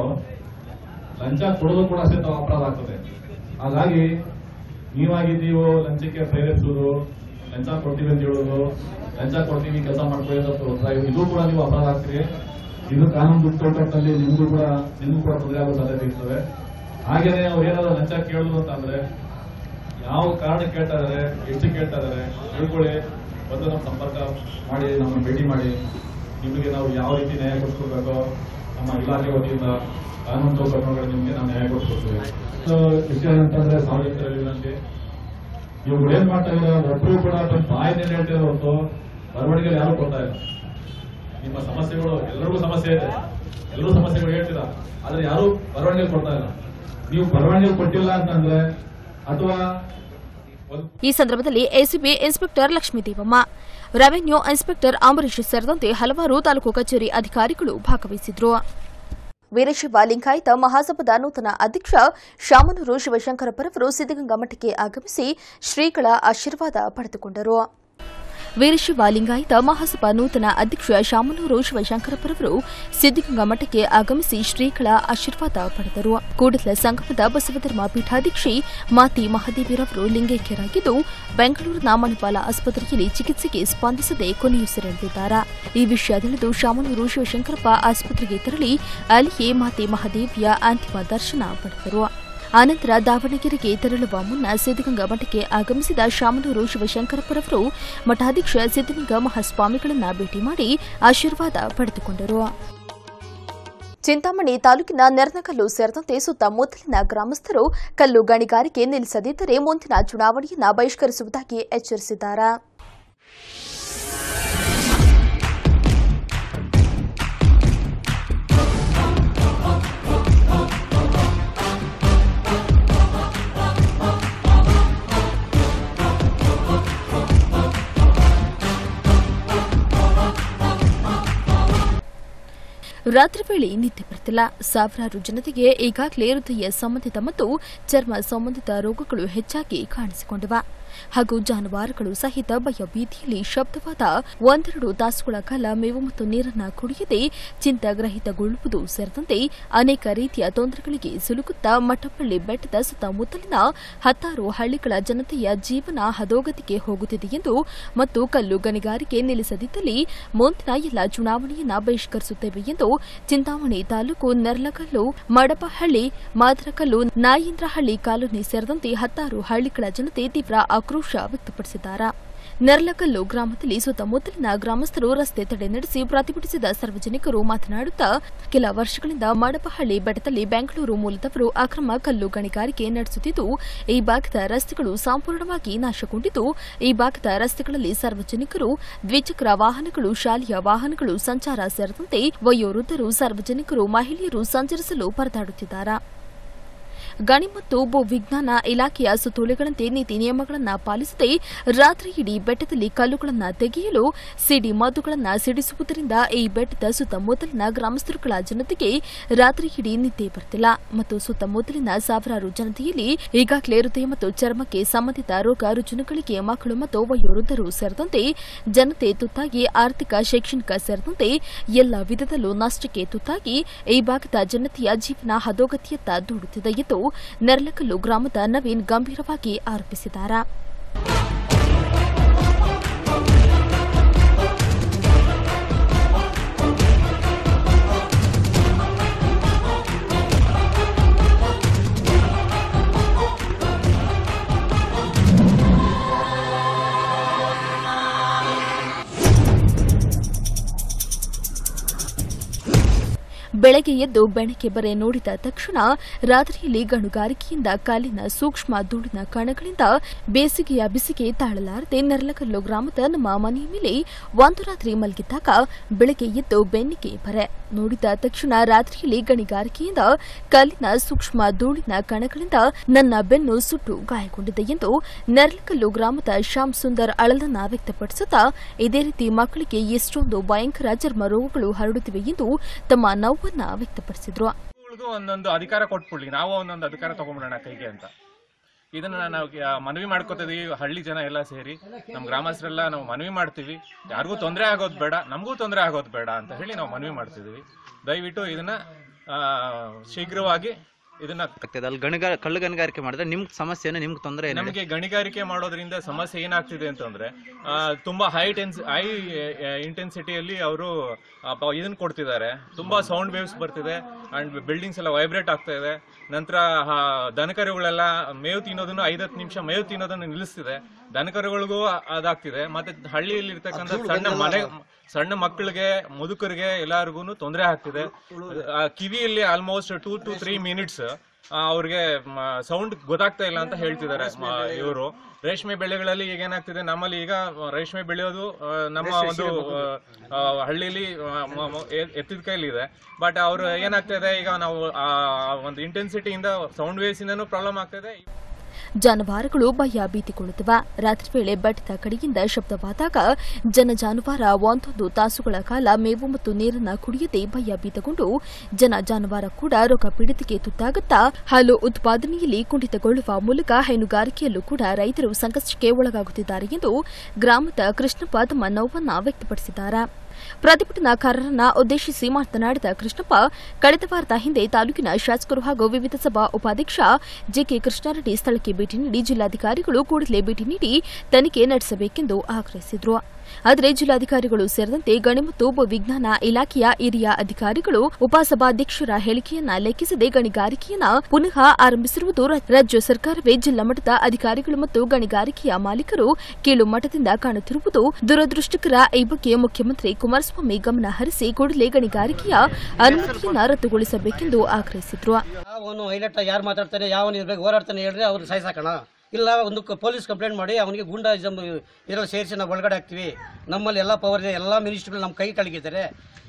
ಲಂಚ ಕೊಡೋದು ಕೂಡ ಅಷ್ಟೇ ತ- ಅಪರಾಧ ಆಗ್ತದೆ ಹಾಗಾಗಿ ನೀವಾಗಿ ನೀವು ಲಂಚಕ್ಕೆ ಪ್ರೇರೇಪಿಸೋದು ಲಂಚ ಕೊಡ್ತೀವಿ ಅಂತ ಹೇಳೋದು ಲಂಚ ಕೊಡ್ತೀವಿ ಕೆಲಸ ಮಾಡ್ಕೊಳ್ಳಿ ಅಂತ ಪ್ರೋತ್ಸಾಹ ಇದು- ಇದು ಕೂಡ ನೀವು ಅಪರಾಧ ಆಗ್ತೀರಿ ಇದು ಕಾನೂನು ದುಡ್ಡು ಕೊಟ್ಟಲ್ಲಿ ನಿಮ್ಗೂ ಕೂಡ ನಿಮ್ಗೂ ಕೂಡ ತೊಂದರೆ ಆಗೋ ಸಾಧ್ಯತೆ ಇರ್ತದೆ ಹಾಗೇನೆ ಅವ್ರು ಏನಾದ್ರು ಲಂಚ ಕೇಳುದು ಅಂತ ಅಂದ್ರೆ ಯಾವ ಕಾರಣ ಕೇಳ್ತಾ ಇದಾರೆ ಎಷ್ಟು ಕೇಳ್ತಾ ಇದಾರೆ ತಿಳ್ಕೊಳ್ಳಿ ಬಂದು ನಮ್ಮ ಸಂಪರ್ಕ ಮಾಡಿ ನಮ್ಮನ್ನು ಭೇಟಿ ಮಾಡಿ ನಿಮಗೆ ನಾವು ಯಾವ ರೀತಿ ನ್ಯಾಯ ಕೊಡಿಸ್ಕೊಡ್ಬೇಕೋ ನಮ್ಮ ಇಲಾಖೆ ವತಿಯಿಂದ ಕಾನೂನು ಚೌಕಟ್ಟಿನೊಳಗಡೆ ನಿಮಗೆ ನಾವು ನ್ಯಾಯ ಕೊಡಿಸ್ಕೊಡ್ತೀವಿ ಸೊ ವಿಷಯ ಏನಂತಂದ್ರೆ ಸಾರ್ವಜನಿಕರಲ್ಲಿ ವಿನಂತಿ ಇವ್ರು ಏನ್ ಮಾಡ್ತಾ ಇದ್ದಾರೆ ಒಬ್ಬರು ಕೂಡ ಬಂದು ಬಾಯಿನಲ್ಲಿ ಹೇಳ್ತಿರೋ ಹೊರತು ಬರವಣಿಗೆಯಲ್ಲಿ ಯಾರು ಕೊಡ್ತಾ ಇಲ್ಲ ನಿಮ್ಮ ಸಮಸ್ಯೆಗಳು ಎಲ್ಲರಿಗೂ ಸಮಸ್ಯೆ ಇದೆ ಎಲ್ಲರೂ ಸಮಸ್ಯೆಗಳು ಹೇಳ್ತೀರಾ ಆದ್ರೆ ಯಾರು ಬರವಣಿಗೆ ಕೊಡ್ತಾ ಇಲ್ಲ ನೀವು ಬರವಣಿಗೆ ಕೊಟ್ಟಿಲ್ಲ ಅಂತಂದ್ರೆ ಅಥವಾ ಈ ಸಂದರ್ಭದಲ್ಲಿ ACB inspector Lakshmidevamma revenue inspector Ambareesh ಸೇರಿದಂತೆ ಹಲವಾರು ತಾಲೂಕು ಕಚೇರಿ ಅಧಿಕಾರಿಗಳು ಭಾಗವಹಿಸಿದ್ರು ವೀರಶೈವ ಲಿಂಗಾಯತ ಮಹಾಸಭಾದ ನೂತನ ಅಧ್ಯಕ್ಷ ಶಾಮನೂರು ಶಿವಶಂಕರಪ್ಪರವರು ಸಿದ್ದಗಂಗಾ ಮಠಕ್ಕೆ ಆಗಮಿಸಿ ಶ್ರೀಗಳ ಆಶೀರ್ವಾದ ಪಡೆದುಕೊಂಡರು ವೀರಶೈವ ಲಿಂಗಾಯತ ಮಹಾಸಭಾ ನೂತನ ಅಧ್ಯಕ್ಷ ಶಾಮನೂರು ಶಿವಶಂಕರಪ್ಪರವರು ಸಿದ್ದಗಂಗಾ ಮಠಕ್ಕೆ ಆಗಮಿಸಿ ಶ್ರೀಗಳ ಆಶೀರ್ವಾದ ಪಡೆದರು ಕೂಡಲ ಸಂಗಮದ ಬಸವಧರ್ಮ ಪೀಠಾಧ್ಯಕ್ಷೆ ಮಾತಿ ಮಹಾದೇವಿರವರು ಲಿಂಗೈಕ್ಯರಾಗಿದ್ದು ಬೆಂಗಳೂರಿನ ಮಣಿಪಾಲ ಆಸ್ಪತ್ರೆಯಲ್ಲಿ ಚಿಕಿತ್ಸೆಗೆ ಸ್ಪಂದಿಸದೆ ಕೊನೆಯುಸಿರೆಳೆದಿದ್ದಾರೆ ಈ ವಿಷಯ ತಿಳಿದು ಶಾಮನೂರು ಶಿವಶಂಕರಪ್ಪ ಆಸ್ಪತ್ರೆಗೆ ತೆರಳಿ ಅಲ್ಲಿಯೇ ಮಾತೆ ಮಹಾದೇವಿಯ ಅಂತಿಮ ದರ್ಶನ ಪಡೆದರು ಆನಂತರ ದಾವಣಗೆರೆಗೆ ತೆರಳುವ ಮುನ್ನ ಸಿದ್ದಗಂಗಾ ಮಠಕ್ಕೆ ಆಗಮಿಸಿದ ಶಾಮನೂರು ಶಿವಶಂಕರಪ್ಪರವರು ಮಠಾಧ್ಯಕ್ಷ ಸಿದ್ದಲಿಂಗ ಮಹಾಸ್ವಾಮಿಗಳನ್ನ ಭೇಟಿ ಮಾಡಿ ಆಶೀರ್ವಾದ ಪಡೆದುಕೊಂಡರು ಚಿಂತಾಮಣಿ ತಾಲೂಕಿನ ನೆರ್ನಕಲ್ಲು ಸೇರಿದಂತೆ ಸುತ್ತಮುತ್ತಲಿನ ಗ್ರಾಮಸ್ಥರು ಕಲ್ಲು ಗಣಿಗಾರಿಕೆ ನಿಲ್ಲಿಸದಿದ್ದರೆ ಮುಂದಿನ ಚುನಾವಣೆಯನ್ನ ಬಹಿಷ್ಕರಿಸುವುದಾಗಿ ಎಚ್ಚರಿಸಿದ್ದಾರೆ ರಾತ್ರಿ ವೇಳೆ ನಿದ್ದೆ ಬರ್ತಿಲ್ಲ ಸಾವಿರಾರು ಜನತೆಗೆ ಈಗಾಗಲೇ ಹೃದಯ ಸಂಬಂಧಿತ ಮತ್ತು ಚರ್ಮ ಸಂಬಂಧಿತ ರೋಗಗಳು ಹೆಚ್ಚಾಗಿ ಕಾಣಿಸಿಕೊಂಡಿವೆ ಹಾಗೂ ಜಾನುವಾರುಗಳು ಸಹಿತ ಭಯ ಭೀತಿಯಲ್ಲಿ ಶಬ್ದವಾದ ಒಂದೆರಡು ತಾಸುಗಳ ಕಾಲ ಮೇವು ಮತ್ತು ನೀರನ್ನ ಕುಡಿಯದೆ ಚಿಂತಾಗ್ರಹಿತಗೊಳ್ಳುವುದು ಸೇರಿದಂತೆ ಅನೇಕ ರೀತಿಯ ತೊಂದರೆಗಳಿಗೆ ಸಿಲುಕುತ್ತಾ ಮಠಪಳ್ಳಿ ಬೆಟ್ಟದ ಸುತ್ತಮುತ್ತಲಿನ ಹತ್ತಾರು ಹಳ್ಳಿಗಳ ಜನತೆಯ ಜೀವನ ಹದೋಗತಿಗೆ ಹೋಗುತ್ತಿದೆ ಎಂದು ಮತ್ತು ಕಲ್ಲು ಗಣಿಗಾರಿಕೆ ನಿಲ್ಲಿಸದಿದ್ದಲ್ಲಿ ಮುಂದಿನ ಎಲ್ಲ ಚುನಾವಣೆಯನ್ನ ಬಹಿಷ್ಕರಿಸುತ್ತೇವೆ ಎಂದು ಚಿಂತಾಮಣಿ ತಾಲೂಕು ನೆರ್ಲಕಲ್ಲು ಮಡಪಹಳ್ಳಿ ಮಾದರಕಲ್ಲು ನಾಯೇಂದ್ರಹಳ್ಳಿ ಕಾಲೋನಿ ಸೇರಿದಂತೆ ಹತ್ತಾರು ಹಳ್ಳಿಗಳ ಜನತೆ ತೀವ್ರ ಆಕ್ರೋಶ ವ್ಯಕ್ತಪಡಿಸಿದ್ದಾರೆ ನೆರ್ಲಕಲ್ಲು ಗ್ರಾಮದಲ್ಲಿ ಸುತ್ತಮುತ್ತಲಿನ ಗ್ರಾಮಸ್ಥರು ರಸ್ತೆ ತಡೆ ನಡೆಸಿ ಪ್ರತಿಭಟಿಸಿದ ಸಾರ್ವಜನಿಕರು ಮಾತನಾಡುತ್ತಾ ಕೆಲ ವರ್ಷಗಳಿಂದ ಮಡಪಹಳ್ಳಿ ಬೆಟ್ಟದಲ್ಲಿ ಬೆಂಗಳೂರು ಮೂಲದವರು ಅಕ್ರಮ ಕಲ್ಲು ಗಣಿಗಾರಿಕೆ ನಡೆಸುತ್ತಿದ್ದು ಈ ಭಾಗದ ರಸ್ತೆಗಳು ಸಂಪೂರ್ಣವಾಗಿ ನಾಶಗೊಂಡಿದ್ದು ಈ ಭಾಗದ ರಸ್ತೆಗಳಲ್ಲಿ ಸಾರ್ವಜನಿಕರು ದ್ವಿಚಕ್ರ ವಾಹನಗಳು ಶಾಲೆಯ ವಾಹನಗಳು ಸಂಚಾರ ಸೇರಿದಂತೆ ವಯೋವೃದ್ಧರು ಸಾರ್ವಜನಿಕರು ಮಹಿಳೆಯರು ಸಂಚರಿಸಲು ಪರದಾಡುತ್ತಿದ್ದಾರೆ ಗಣಿ ಮತ್ತು ಭೂ ವಿಜ್ಞಾನ ಇಲಾಖೆಯ ಸುತ್ತೋಲೆಗಳಂತೆ ನೀತಿ ನಿಯಮಗಳನ್ನು ಪಾಲಿಸದೆ ರಾತ್ರಿ ಇಡೀ ಬೆಟ್ಟದಲ್ಲಿ ಕಲ್ಲುಗಳನ್ನು ತೆಗೆಯಲು ಸಿಡಿ ಮದ್ದುಗಳನ್ನು ಸಿಡಿಸುವುದರಿಂದ ಈ ಬೆಟ್ಟದ ಸುತ್ತಮುತ್ತಲಿನ ಗ್ರಾಮಸ್ಥರುಗಳ ಜನತೆಗೆ ರಾತ್ರಿ ಇಡೀ ನಿದ್ದೆ ಬರ್ತಿಲ್ಲ ಮತ್ತು ಸುತ್ತಮುತ್ತಲಿನ ಸಾವಿರಾರು ಜನತೆಯಲ್ಲಿ ಈಗಾಗಲೇ ಹೃದಯ ಮತ್ತು ಚರ್ಮಕ್ಕೆ ಸಂಬಂಧಿತ ರೋಗ ರುಜಿನಗಳಿಗೆ ಮಕ್ಕಳು ಮತ್ತು ವಯೋವೃದ್ಧರು ಸೇರಿದಂತೆ ಜನತೆ ತುತ್ತಾಗಿ ಆರ್ಥಿಕ ಶೈಕ್ಷಣಿಕ ಸೇರಿದಂತೆ ಎಲ್ಲ ವಿಧದಲ್ಲೂ ನಷ್ಟಕ್ಕೆ ತುತ್ತಾಗಿ ಈ ಭಾಗದ ಜನತೆಯ ಜೀವನ ಹದೋಗತಿಯತ್ತ ದೂಡುತ್ತಿದೆ ಎಂದು ನೆರಳಕಲ್ಲು ಗ್ರಾಮದ ನವೀನ್ ಗಂಭೀರವಾಗಿ ಆರೋಪಿಸಿದ್ದಾರೆ ಬೆಳಗ್ಗೆ ಎದ್ದು ಬೆಣಕೆ ಬರೆ ನೋಡಿದ ತಕ್ಷಣ ರಾತ್ರಿಯಲ್ಲಿ ಗಣುಗಾರಿಕೆಯಿಂದ ಕಾಲಿನ ಸೂಕ್ಷ್ಮ ಧೂಳಿನ ಕಣಗಳಿಂದ ಬೇಸಿಗೆಯ ಬಿಸಿಗೆ ತಾಳಲಾರದೆ ನೆರಳಕಲ್ಲು ಗ್ರಾಮದ ನಮ್ಮ ಮನೆಯ ಮೇಲೆ ಒಂದು ರಾತ್ರಿ ಮಲಗಿದ್ದಾಗ ಬೆಳಗ್ಗೆ ಎದ್ದು ಬೆನ್ನಿಗೆ ಬರೆ ನೋಡಿದ ತಕ್ಷಣ ರಾತ್ರಿಯಲ್ಲಿ ಗಣಿಗಾರಿಕೆಯಿಂದ ಕಲ್ಲಿನ ಸೂಕ್ಷ್ಮ ಧೂಳಿನ ಕಣಗಳಿಂದ ನನ್ನ ಬೆನ್ನು ಸುಟ್ಟು ಗಾಯಗೊಂಡಿದೆ ಎಂದು ನೆರಳಕಲ್ಲು ಗ್ರಾಮದ ಶ್ಯಾಮ್ ಸುಂದರ್ ಅಳಲನ್ನ ವ್ಯಕ್ತಪಡಿಸುತ್ತಾ ಇದೇ ರೀತಿ ಮಕ್ಕಳಿಗೆ ಎಷ್ಟೊಂದು ಭಯಂಕರ ಚರ್ಮ ರೋಗಗಳು ಹರಡುತ್ತಿವೆ ಎಂದು ತಮ್ಮ ನೋವನ್ನ ವ್ಯಕ್ತಪಡಿಸಿದ್ರು ಗಳಿಗೂ ಒಂದೊಂದು ಅಧಿಕಾರ ಕೊಟ್ಬಿಡ್ಲಿ ನಾವು ಒಂದೊಂದು ಅಧಿಕಾರ ತಗೊಂಡ್ಬಿಡೋಣ ಕೈಗೆ ಅಂತ ಇದನ್ನ ನಾವು ಆ, ಮನವಿ ಮಾಡ್ಕೋತಿದೀವಿ ಹಳ್ಳಿ ಜನ ಎಲ್ಲ ಸೇರಿ ನಮ್ಮ ಗ್ರಾಮಸ್ಥರೆಲ್ಲ ನಾವು ಮನವಿ ಮಾಡ್ತೀವಿ ಯಾರಿಗೂ ತೊಂದರೆ ಆಗೋದು ಬೇಡ ನಮಗೂ ತೊಂದರೆ ಆಗೋದು ಬೇಡ ಅಂತ ಹೇಳಿ ನಾವು ಮನವಿ ಮಾಡ್ತಿದೀವಿ ದಯವಿಟ್ಟು ಇದನ್ನ ಆ, ಶೀಘ್ರವಾಗಿ ಇದನ್ನ ಆಗ್ತದೆ ಅಲ್ಲಿ ಗಣಿಗಾರ ಕಳ್ಳು ಗಣಿಗಾರಿಕೆ ಮಾಡಿದ್ರೆ ನಿಮ್ಗೆ ಸಮಸ್ಯೆನ ನಿಮ್ಗೆ ತೊಂದರೆ ಏನಿದೆ ನಮಗೆ ಗಣಿಗಾರಿಕೆ ಮಾಡೋದ್ರಿಂದ ಸಮಸ್ಯೆ ಏನಾಗ್ತಿದೆ ಅಂತಂದ್ರೆ ಆ, ತುಂಬಾ ಹೈ ಟೆನ್ಸ್ ಹೈ ಇಂಟೆನ್ಸಿಟಿಯಲ್ಲಿ ಅವರು ಇದನ್ನ ಕೊಡ್ತಿದ್ದಾರೆ ತುಂಬಾ ಸೌಂಡ್ ವೇವ್ಸ್ ಬರ್ತಿದೆ ಅಂಡ್ ಬಿಲ್ಡಿಂಗ್ಸ್ ಎಲ್ಲ ವೈಬ್ರೇಟ್ ಆಗ್ತಾ ಇದೆ ನಂತರ ಆ, ದನಕರುಗಳೆಲ್ಲ ಮೇವು ತಿನ್ನೋದನ್ನು ಐದತ್ತು ನಿಮಿಷ ಮೇವು ತಿನ್ನೋದನ್ನು ನಿಲ್ಲಿಸ್ತಿದೆ ದನಕರುಗಳಿಗೂ ಅದಾಗ್ತಿದೆ ಮತ್ತೆ ಹಳ್ಳಿಯಲ್ಲಿ ಇರ್ತಕ್ಕಂಥ ಸಣ್ಣ ಮನೆ ಸಣ್ಣ ಮಕ್ಕಳಿಗೆ ಮುದುಕರಿಗೆ ಎಲ್ಲರಿಗೂ ತೊಂದರೆ ಆಗ್ತಿದೆ ಆ, ಕಿವಿಯಲ್ಲಿ almost two to three minutes ಅವ್ರಿಗೆ ಸೌಂಡ್ ಗೊತ್ತಾಗ್ತಾ ಇಲ್ಲ ಅಂತ ಹೇಳ್ತಿದ್ದಾರೆ ಇವರು ರೇಷ್ಮೆ ಬೆಳೆಗಳಲ್ಲಿ ಈಗ ಏನಾಗ್ತಿದೆ ನಮ್ಮಲ್ಲಿ ಈಗ ರೇಷ್ಮೆ ಬೆಳೆಯೋದು ಆ, ನಮ್ಮ ಒಂದು ಆ, ಹಳ್ಳಿಲಿ ಎತ್ತಿದ ಕೈಲಿ ಇದೆ ಬಟ್ ಅವ್ರು ಏನಾಗ್ತಾ ಇದೆ ಈಗ ನಾವು ಆ ಒಂದು ಇಂಟೆನ್ಸಿಟಿಯಿಂದ ಸೌಂಡ್ ವೇವ್ಸ್ ಇಂದನೂ ಪ್ರಾಬ್ಲಮ್ ಆಗ್ತಾ ಇದೆ ಜಾನುವಾರುಗಳು ಭಯ ಭೀತಿಗೊಳ್ಳುತ್ತವ ರಾತ್ರಿ ವೇಳೆ ಬೆಟ್ಟದ ಕಡೆಯಿಂದ ಶಬ್ದವಾದಾಗ ಜನ ಜಾನುವಾರ ಒಂದೊಂದು ತಾಸುಗಳ ಕಾಲ ಮೇವು ಮತ್ತು ನೀರನ್ನ ಕುಡಿಯದೆ ಭಯ ಭೀತಗೊಂಡು ಜನ ಜಾನುವಾರ ಕೂಡ ರೋಗ ಪೀಡಿತಕ್ಕೆ ತುತ್ತಾಗುತ್ತಾ ಹಾಲು ಉತ್ಪಾದನೆಯಲ್ಲಿ ಕುಂಠಿತಗೊಳ್ಳುವ ಮೂಲಕ ಹೈನುಗಾರಿಕೆಯಲ್ಲೂ ಕೂಡ ರೈತರು ಸಂಕಷ್ಟಕ್ಕೆ ಒಳಗಾಗುತ್ತಿದ್ದಾರೆ ಎಂದು ಗ್ರಾಮದ ಕೃಷ್ಣಪ್ಪ ತಮ್ಮ ನೋವನ್ನ ವ್ಯಕ್ತಪಡಿಸಿದ್ದಾರೆ ಪ್ರತಿಭಟನಾಕಾರರನ್ನ ಉದ್ದೇಶಿಸಿ ಮಾತನಾಡಿದ ಕೃಷ್ಣಪ್ಪ ಕಳೆದ ವಾರದ ಹಿಂದೆ ತಾಲೂಕಿನ ಶಾಸಕರು ಹಾಗೂ ವಿವಿಧ ಸಭಾ ಉಪಾಧ್ಯಕ್ಷ ಜೆಕೆ ಕೃಷ್ಣಾರೆಡ್ಡಿ ಸ್ಥಳಕ್ಕೆ ಭೇಟಿ ನೀಡಿ ಜಿಲ್ಲಾಧಿಕಾರಿಗಳು ಕೂಡಲೇ ಭೇಟಿ ನೀಡಿ ತನಿಖೆ ನಡೆಸಬೇಕೆಂದು ಆಗ್ರಹಿಸಿದರು ಆದರೆ ಜಿಲ್ಲಾಧಿಕಾರಿಗಳು ಸೇರಿದಂತೆ ಗಣಿ ಮತ್ತು ಭೂ ವಿಜ್ಞಾನ ಇಲಾಖೆಯ ಹಿರಿಯ ಅಧಿಕಾರಿಗಳು ಉಪಸಭಾಧ್ಯಕ್ಷರ ಹೇಳಿಕೆಯನ್ನ ಲೆಕ್ಕಿಸದೆ ಗಣಿಗಾರಿಕೆಯನ್ನ ಪುನಃ ಆರಂಭಿಸಿರುವುದು ರಾ- ರಾಜ್ಯ ಸರ್ಕಾರವೇ ಜಿಲ್ಲಾ ಮಟ್ಟದ ಅಧಿಕಾರಿಗಳು ಮತ್ತು ಗಣಿಗಾರಿಕೆಯ ಮಾಲೀಕರು ಕೀಳು ಮಟ್ಟದಿಂದ ಕಾಣುತ್ತಿರುವುದು ದುರದೃಷ್ಟಕರ ಈ ಬಗ್ಗೆ ಮುಖ್ಯಮಂತ್ರಿ ಕುಮಾರಸ್ವಾಮಿ ಗಮನ ಹರಿಸಿ ಕೂಡಲೇ ಗಣಿಗಾರಿಕೆಯ ಅನುಮತಿಯನ್ನ ರದ್ದುಗೊಳಿಸಬೇಕೆಂದು ಆಗ್ರಹಿಸಿದ್ರು ಅವನು ಹೈಲೈಟ್ ಯಾರು ಮಾತಾಡ್ತಾನೆ ಯಾವನು ಇರ್ಬೇಕು ಹೋರಾಡ್ತಾನೆ ಹೇಳಿದ್ರೆ ಅವ್ರು ಸಾಯಿಸಾಕೋಣ ಇಲ್ಲ ಒಂದು ಕ- ಪೊಲೀಸ್ ಕಂಪ್ಲೇಂಟ್ ಮಾಡಿ ಅವನಿಗೆ ಗೂಂಡಾಯಿಸಮ್ ಇದರಲ್ಲಿ ಸೇರಿಸಿ ನಾವು ಒಳಗಡೆ ಹಾಕ್ತೀವಿ ನಮ್ಮಲ್ಲಿ ಎಲ್ಲ ಪವರ್ ಇದೆ ಎಲ್ಲ ಮಿನಿಸ್ಟ್ರುಗಳು ನಮ್ಮ ಕೈ ಕೆಳಗಿದ್ದಾರೆ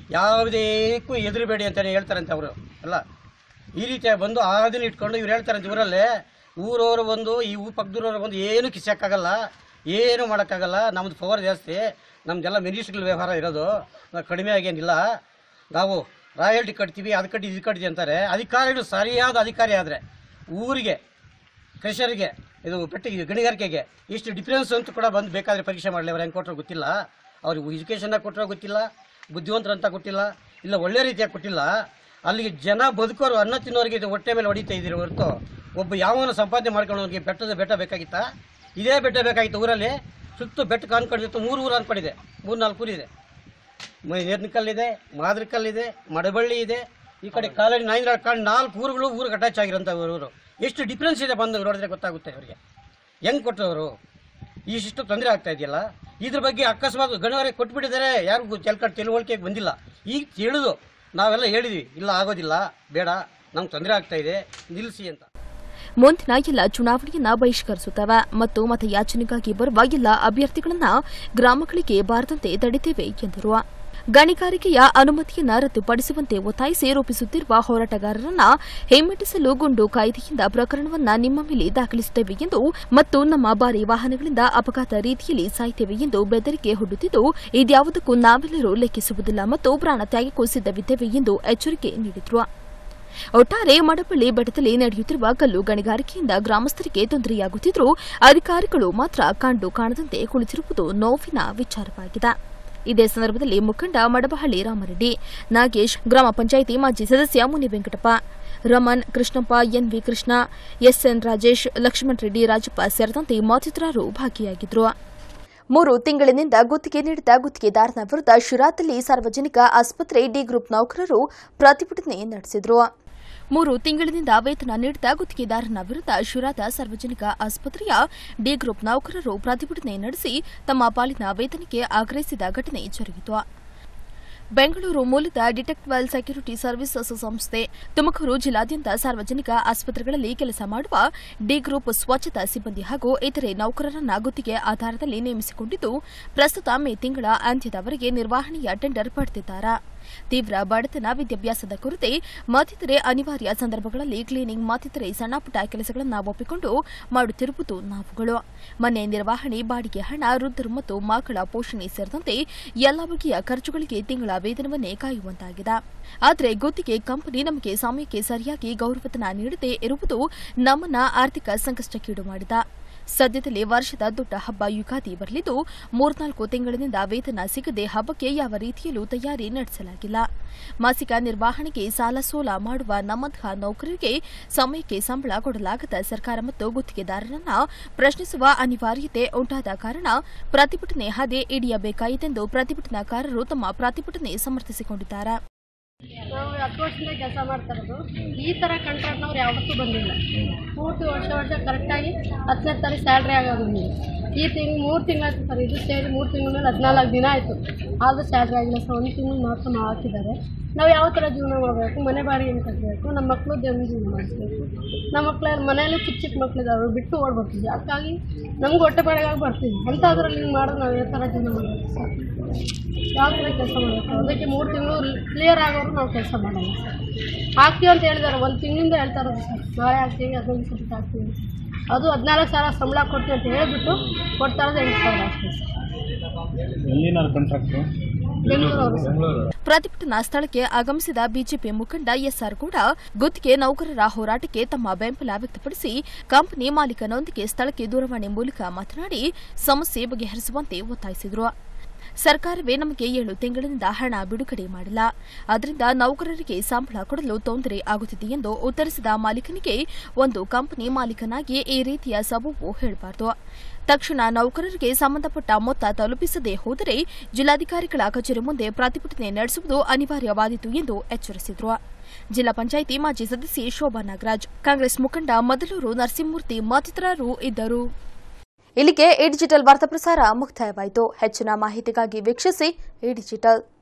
ಯಾವುದೇಕ್ಕೂ ಎದುರುಬೇಡಿ ಅಂತಲೇ ಹೇಳ್ತಾರಂತೆ ಅವರು ಎಲ್ಲ ಈ ರೀತಿ ಬಂದು ಆ ದಿನ ಇಟ್ಕೊಂಡು ಇವ್ರು ಹೇಳ್ತಾರಂತೆ ಇವರಲ್ಲೇ ಊರವರು ಬಂದು ಈ ಊ ಪಕ್ಕದೂರವರು ಬಂದು ಏನು ಕಿಸಕ್ಕಾಗಲ್ಲ ಏನು ಮಾಡೋಕ್ಕಾಗಲ್ಲ ನಮ್ಮದು ಪವರ್ ಜಾಸ್ತಿ ನಮ್ಮದೆಲ್ಲ ಮಿನಿಸ್ಟ್ರುಗಳ ವ್ಯವಹಾರ ಇರೋದು ನಾವು ಕಡಿಮೆ ಆಗೇನಿಲ್ಲ ನಾವು ರಾಯಲ್ಟಿ ಕಟ್ತೀವಿ ಅದು ಕಟ್ಟಿ ಇದು ಕಟ್ತೀವಿ ಅಂತಾರೆ ಅಧಿಕಾರಿಗಳು ಸರಿಯಾದ ಅಧಿಕಾರಿ ಆದರೆ ಊರಿಗೆ ಕೃಷಿಯರಿಗೆ ಇದು ಪೆಟ್ಟಿಗೆ ಗಣಿಗಾರಿಕೆಗೆ ಇಷ್ಟು ಡಿಫ್ರೆನ್ಸ್ ಅಂತ ಕೂಡ ಬಂದು ಬೇಕಾದರೆ ಪರೀಕ್ಷೆ ಮಾಡಲಿ ಅವ್ರು ಹೆಂಗೆ ಕೊಟ್ಟರೋ ಗೊತ್ತಿಲ್ಲ ಅವ್ರಿಗೆ ಎಜುಕೇಷನ್ನಾಗಿ ಕೊಟ್ಟರೋ ಗೊತ್ತಿಲ್ಲ ಬುದ್ಧಿವಂತರಂತ ಕೊಟ್ಟಿಲ್ಲ ಇಲ್ಲ ಒಳ್ಳೆ ರೀತಿಯಾಗಿ ಕೊಟ್ಟಿಲ್ಲ ಅಲ್ಲಿಗೆ ಜನ ಬದುಕೋರು ಅನ್ನ ತಿನ್ನೋರಿಗೆ ಇದು ಹೊಟ್ಟೆ ಮೇಲೆ ಹೊಡಿತಾ ಇದ್ದೀರಿ ಹೊರತು ಒಬ್ಬ ಯಾವನು ಸಂಪಾದನೆ ಮಾಡ್ಕೊಳ್ಳೋನಿಗೆ ಬೆಟ್ಟದ ಬೆಟ್ಟ ಬೇಕಾಗಿತ್ತಾ ಇದೇ ಬೆಟ್ಟ ಬೇಕಾಗಿತ್ತು ಊರಲ್ಲಿ ಸುತ್ತು ಬೆಟ್ಟಕ್ಕೆ ಅನ್ಕೊಂಡಿತ್ತು ಮೂರು ಊರು ಅನ್ಕೊಂಡಿದೆ ಮೂರು ನಾಲ್ಕು ಊರಿದೆ ನೇರ್ನಕಲ್ಲಿದೆ ಮಾದ್ರಿಕಲ್ಲಿದೆ ಮಡಬಳ್ಳಿ ಇದೆ ಈ ಕಡೆ ಕಾಲಡಿ ನಾಯಿಂದ ಕಾಳು ನಾಲ್ಕು ಊರುಗಳು ಊರಿಗೆ ಅಟ್ಯಾಚ್ ಆಗಿರೋಂಥ ಊರು ಎಷ್ಟು ಡಿಫ್ರೆನ್ಸ್ ಇದೆ ಬಂದು ನೋಡಿದ್ರೆ ಗೊತ್ತಾಗುತ್ತೆ ಅವರಿಗೆ ಹೆಂಗೆ ಕೊಟ್ಟವರು ಇಷ್ಟು ತೊಂದರೆ ಆಗ್ತಾ ಇದೆಯಲ್ಲ ಇದ್ರ ಬಗ್ಗೆ ಅಕಸ್ಮಾತ್ ಗಣಿವರೆಗೆ ಕೊಟ್ಬಿಟ್ಟಿದ್ದಾರೆ ಯಾರಿಗೂ ಕೆಲಕಟ್ಟು ತಿಳುವಳಿಕೆಗೆ ಬಂದಿಲ್ಲ ಈಗ ತಿಳಿದು ನಾವೆಲ್ಲ ಹೇಳಿದ್ವಿ ಇಲ್ಲ ಆಗೋದಿಲ್ಲ ಬೇಡ ನಮ್ಗೆ ತೊಂದರೆ ಆಗ್ತಾ ಇದೆ ನಿಲ್ಲಿಸಿ ಅಂತ ಮುಂದಿನ ಎಲ್ಲ ಚುನಾವಣೆಯನ್ನ ಬಹಿಷ್ಕರಿಸುತ್ತವೆ ಮತ್ತು ಮತಯಾಚನೆಗಾಗಿ ಬರುವ ಎಲ್ಲ ಅಭ್ಯರ್ಥಿಗಳನ್ನ ಗ್ರಾಮಗಳಿಗೆ ಬಾರದಂತೆ ತಡಿತೇವೆ ಎಂದರು ಗಣಿಗಾರಿಕೆಯ ಅನುಮತಿಯನ್ನ ರದ್ದುಪಡಿಸುವಂತೆ ಒತ್ತಾಯಿಸಿ ರೂಪಿಸುತ್ತಿರುವ ಹೋರಾಟಗಾರರನ್ನ ಹಿಮ್ಮೆಟ್ಟಿಸಲು ಗುಂಡು ಕಾಯ್ದೆಯಿಂದ ಪ್ರಕರಣವನ್ನ ನಿಮ್ಮ ಮೇಲೆ ದಾಖಲಿಸುತ್ತೇವೆ ಎಂದು ಮತ್ತು ನಮ್ಮ ಭಾರಿ ವಾಹನಗಳಿಂದ ಅಪಘಾತ ರೀತಿಯಲ್ಲಿ ಸಾಯ್ತೇವೆ ಎಂದು ಬೆದರಿಕೆ ಹುಡುತ್ತಿದ್ದು ಇದ್ಯಾವುದಕ್ಕೂ ನಾವೆಲ್ಲರೂ ಲೆಕ್ಕಿಸುವುದಿಲ್ಲ ಮತ್ತು ಪ್ರಾಣ ತ್ಯಾಗಕ್ಕೂ ಸಿದ್ದವಿದ್ದೇವೆ ಎಂದು ಎಚ್ಚರಿಕೆ ನೀಡಿದ್ರು ಒಟ್ಟಾರೆ ಮಡಪಳ್ಳಿ ಬೆಟ್ಟದಲ್ಲಿ ನಡೆಯುತ್ತಿರುವ ಕಲ್ಲು ಗಣಿಗಾರಿಕೆಯಿಂದ ಗ್ರಾಮಸ್ಥರಿಗೆ ತೊಂದರೆಯಾಗುತ್ತಿದ್ದರೂ ಅಧಿಕಾರಿಗಳು ಮಾತ್ರ ಕಂಡು ಕಾಣದಂತೆ ಕುಳಿತಿರುವುದು ನೋವಿನ ವಿಚಾರವಾಗಿದೆ ಇದೇ ಸಂದರ್ಭದಲ್ಲಿ ಮುಖಂಡ ಮಡಬಹಳ್ಳಿ ರಾಮರೆಡ್ಡಿ ನಾಗೇಶ್ ಗ್ರಾಮ ಪಂಚಾಯಿತಿ ಮಾಜಿ ಸದಸ್ಯ ಮುನಿ ವೆಂಕಟಪ್ಪ ರಮಣ್ ಕೃಷ್ಣಪ್ಪ ಎನ್ವಿ ಕೃಷ್ಣ ಎಸ್ಎನ್ ರಾಜೇಶ್ ಲಕ್ಷ್ಮಣ್ ರೆಡ್ಡಿ ರಾಜಪ್ಪ ಸೇರಿದಂತೆ ಮತ್ತಿತರರು ಭಾಗಿಯಾಗಿದ್ದರು ಮೂರು ತಿಂಗಳಿನಿಂದ ಗುತ್ತಿಗೆ ನೀಡಿದ ಗುತ್ತಿಗೆದಾರನ ವಿರುದ್ಧ ಶಿರಾದಲ್ಲಿ ಸಾರ್ವಜನಿಕ ಆಸ್ಪತ್ರೆ ಡಿ ಗ್ರೂಪ್ ನೌಕರರು ಪ್ರತಿಭಟನೆ ನಡೆಸಿದರು ಮೂರು ತಿಂಗಳಿನಿಂದ ವೇತನ ನೀಡಿದ ಗುತ್ತಿಗೆದಾರನ ವಿರುದ್ಧ ಶಿರಾದ ಸಾರ್ವಜನಿಕ ಆಸ್ಪತ್ರೆಯ ಡಿ ಗ್ರೂಪ್ ನೌಕರರು ಪ್ರತಿಭಟನೆ ನಡೆಸಿ ತಮ್ಮ ಪಾಲಿನ ವೇತನಕ್ಕೆ ಆಗ್ರಹಿಸಿದ ಘಟನೆ ಜರುಗಿತು ಬೆಂಗಳೂರು ಮೂಲದ ಡಿಟೆಕ್ಟಿವಲ್ ಸೆಕ್ಯೂರಿಟಿ ಸರ್ವಿಸಸ್ ಸಂಸ್ಥೆ ತುಮಕೂರು ಜಿಲ್ಲಾದ್ಯಂತ ಸಾರ್ವಜನಿಕ ಆಸ್ಪತ್ರೆಗಳಲ್ಲಿ ಕೆಲಸ ಮಾಡುವ ಡಿ ಗ್ರೂಪ್ ಸ್ವಚ್ಛತಾ ಸಿಬ್ಬಂದಿ ಹಾಗೂ ಇತರೆ ನೌಕರರನ್ನ ಗುತ್ತಿಗೆ ಆಧಾರದಲ್ಲಿ ನೇಮಿಸಿಕೊಂಡಿದ್ದು ಪ್ರಸ್ತುತ ಮೇ ತಿಂಗಳ ಅಂತ್ಯದವರೆಗೆ ನಿರ್ವಹಣೆಯ ಟೆಂಡರ್ ಪಡೆದಿದ್ದಾರೆ ತೀವ್ರ ಬಡತನ ವಿದ್ಯಾಭ್ಯಾಸದ ಕೊರತೆ ಮತ್ತಿತರೆ ಅನಿವಾರ್ಯ ಸಂದರ್ಭಗಳಲ್ಲಿ ಕ್ಲೀನಿಂಗ್ ಮತ್ತಿತರೆ ಸಣ್ಣಪುಟ್ಟ ಕೆಲಸಗಳನ್ನು ಒಪ್ಪಿಕೊಂಡು ಮಾಡುತ್ತಿರುವುದು ನಾವುಗಳು ಮನೆ ನಿರ್ವಹಣೆ ಬಾಡಿಗೆ ಹಣ ವೃದ್ಧರು ಮತ್ತು ಮಕ್ಕಳ ಪೋಷಣೆ ಸೇರಿದಂತೆ ಎಲ್ಲ ಬಗೆಯ ಖರ್ಚುಗಳಿಗೆ ತಿಂಗಳ ವೇತನವನ್ನೇ ಕಾಯುವಂತಾಗಿದೆ ಆದರೆ ಗುತ್ತಿಗೆ ಕಂಪನಿ ನಮಗೆ ಸಮಯಕ್ಕೆ ಸರಿಯಾಗಿ ಗೌರವಧನ ನೀಡದೇ ಇರುವುದು ನಮ್ಮನ್ನ ಆರ್ಥಿಕ ಸಂಕಷ್ಟಕ್ಕೀಡು ಮಾಡಿದೆ ಸದ್ಯದಲ್ಲೇ ವರ್ಷದ ದೊಡ್ಡ ಹಬ್ಬ ಯುಗಾದಿ ಬರಲಿದ್ದು ಮೂರ್ನಾಲ್ಕು ತಿಂಗಳಿನಿಂದ ವೇತನ ಸಿಗದೆ ಹಬ್ಬಕ್ಕೆ ಯಾವ ರೀತಿಯಲ್ಲೂ ತಯಾರಿ ನಡೆಸಲಾಗಿಲ್ಲ ಮಾಸಿಕ ನಿರ್ವಹಣೆಗೆ ಸಾಲ ಸೋಲ ಮಾಡುವ ನಮ್ಮಂತಹ ನೌಕರರಿಗೆ ಸಮಯಕ್ಕೆ ಸಂಬಳ ಕೊಡಲಾಗದ ಸರ್ಕಾರ ಮತ್ತು ಗುತ್ತಿಗೆದಾರರನ್ನ ಪ್ರಶ್ನಿಸುವ ಅನಿವಾರ್ಯತೆ ಉಂಟಾದ ಕಾರಣ ಪ್ರತಿಭಟನೆ ಹಾದಿ ಹಿಡಿಯಬೇಕಾಯಿತೆಂದು ಪ್ರತಿಭಟನಾಕಾರರು ತಮ್ಮ ಪ್ರತಿಭಟನೆ ಸಮರ್ಥಿಸಿಕೊಂಡಿದ್ದಾರೆ ನಾವು ಹತ್ತು ವರ್ಷದಿಂದ ಕೆಲಸ ಮಾಡ್ತಾ ಇರೋದು ಈ ಥರ ಕಾಂಟ್ರಾಕ್ಟ್ನವ್ರು ಯಾವತ್ತೂ ಬಂದಿಲ್ಲ ಪೂರ್ತಿ ವರ್ಷ ವರ್ಷ ಕರೆಕ್ಟಾಗಿ ಹತ್ತನೇ ತಾರೀಕು ಸ್ಯಾಲ್ರಿ ಆಗೋದು ನಮಗೆ ಈ ತಿಂಗಳು ಮೂರು ತಿಂಗಳಾಯ್ತು ಸರ್ ಇದು ಸೇರಿ ಮೂರು ತಿಂಗಳಲ್ಲಿ ಹದಿನಾಲ್ಕು ದಿನ ಆಯಿತು ಆದರೂ ಸ್ಯಾಲ್ರಿ ಆಗಿಲ್ಲ ಸರ್ ಒಂದು ತಿಂಗಳು ಮಾತ್ರ ಹಾಕಿದ್ದಾರೆ ನಾವು ಯಾವ ಥರ ಜೀವನ ಮಾಡಬೇಕು ಮನೆ ಬಾಡಿಗೆ ಕಟ್ಟಬೇಕು ನಮ್ಮ ಮಕ್ಕಳು ಜೀವನ ಜೀವನ ಮಾಡಿಸ್ಬೇಕು ನಮ್ಮ ಮಕ್ಕಳ ಮನೆಯಲ್ಲಿ ಚಿಕ್ಕ ಚಿಕ್ಕ ಮಕ್ಕಳಿದ್ದಾವೆ ಬಿಟ್ಟು ಓಡ್ಬರ್ತೀವಿ ಅದಕ್ಕಾಗಿ ನಮ್ಗೆ ಹೊಟ್ಟೆ ಬಾಡಿಗಾಗಿ ಬರ್ತೀವಿ ಅಂಥದ್ರಲ್ಲಿ ಹಿಂಗೆ ಮಾಡಿದ್ರೆ ನಾವು ಯಾವ ಥರ ಜೀವನ ಮಾಡಬೇಕು ಸರ್ ಯಾವ ಥರ ಕೆಲಸ ಮಾಡಬೇಕು ಅದಕ್ಕೆ ಮೂರು ತಿಂಗಳು ಕ್ಲಿಯರ್ ಆಗೋರು ನಾವು ಕೆಲಸ ಮಾಡಲ್ಲ ಹಾಕ್ತೀವಿ ಅಂತ ಹೇಳಿದಾರೆ ಒಂದು ತಿಂಗಳಿಂದ ಹೇಳ್ತಾ ಇರೋದು ಸರ್ ನಾಳೆ ಹಾಕ್ತೀವಿ ಹದಿನೈದು ದಿವಸಕ್ಕೆ ಹಾಕ್ತೀವಿ ಅದು ಹದಿನಾಲ್ಕು ಸಾವಿರ ಸಂಬಳ ಕೊಡ್ತೀವಿ ಅಂತ ಹೇಳಿಬಿಟ್ಟು ಕೊಡ್ತಾ ಇರೋದು ಎಂಟು ಸಾವಿರ ಅಷ್ಟೇ ಬೆಂಗಳೂರು ಸರ್ ಪ್ರತಿಭಟನಾ ಸ್ಥಳಕ್ಕೆ ಆಗಮಿಸಿದ ಬಿಜೆಪಿ ಮುಖಂಡ ಎಸ್ಆರ್ ಕೂಡ ಗುತ್ತಿಗೆ ನೌಕರರ ಹೋರಾಟಕ್ಕೆ ತಮ್ಮ ಬೆಂಬಲ ವ್ಯಕ್ತಪಡಿಸಿ ಕಂಪನಿ ಮಾಲೀಕನೊಂದಿಗೆ ಸ್ಥಳಕ್ಕೆ ದೂರವಾಣಿ ಮೂಲಕ ಮಾತನಾಡಿ ಸಮಸ್ಯೆ ಬಗೆಹರಿಸುವಂತೆ ಒತ್ತಾಯಿಸಿದರು ಸರ್ಕಾರವೇ ನಮಗೆ ಏಳು ತಿಂಗಳಿನಿಂದ ಹಣ ಬಿಡುಗಡೆ ಮಾಡಿಲ್ಲ ಅದರಿಂದ ನೌಕರರಿಗೆ ಸಂಬಳ ಕೊಡಲು ತೊಂದರೆ ಆಗುತ್ತಿದೆ ಎಂದು ಉತ್ತರಿಸಿದ ಮಾಲೀಕನಿಗೆ ಒಂದು ಕಂಪನಿ ಮಾಲೀಕನಾಗಿ ಈ ರೀತಿಯ ಸಬೂಬು ಹೇಳಬಾರದು ತಕ್ಷಣ ನೌಕರರಿಗೆ ಸಂಬಂಧಪಟ್ಟ ಮೊತ್ತ ತಲುಪಿಸದೇ ಹೋದರೆ ಜಿಲ್ಲಾಧಿಕಾರಿಗಳ ಕಚೇರಿ ಮುಂದೆ ಪ್ರತಿಭಟನೆ ನಡೆಸುವುದು ಅನಿವಾರ್ಯವಾದೀತು ಎಂದು ಎಚ್ಚರಿಸಿದರು ಜಿಲ್ಲಾ ಪಂಚಾಯಿತಿ ಮಾಜಿ ಸದಸ್ಯೆ ಶೋಭಾ ನಾಗರಾಜ್ ಕಾಂಗ್ರೆಸ್ ಮುಖಂಡ ಮದಲೂರು ನರಸಿಂಹಮೂರ್ತಿ ಮತ್ತಿತರರು ಇದ್ದರು ಇಲ್ಲಿಗೆ ಈ ಡಿಜಿಟಲ್ ವಾರ್ತಾ ಪ್ರಸಾರ ಮುಕ್ತಾಯವಾಯಿತು ಹೆಚ್ಚಿನ ಮಾಹಿತಿಗಾಗಿ ವೀಕ್ಷಿಸಿ ಈ ಡಿಜಿಟಲ್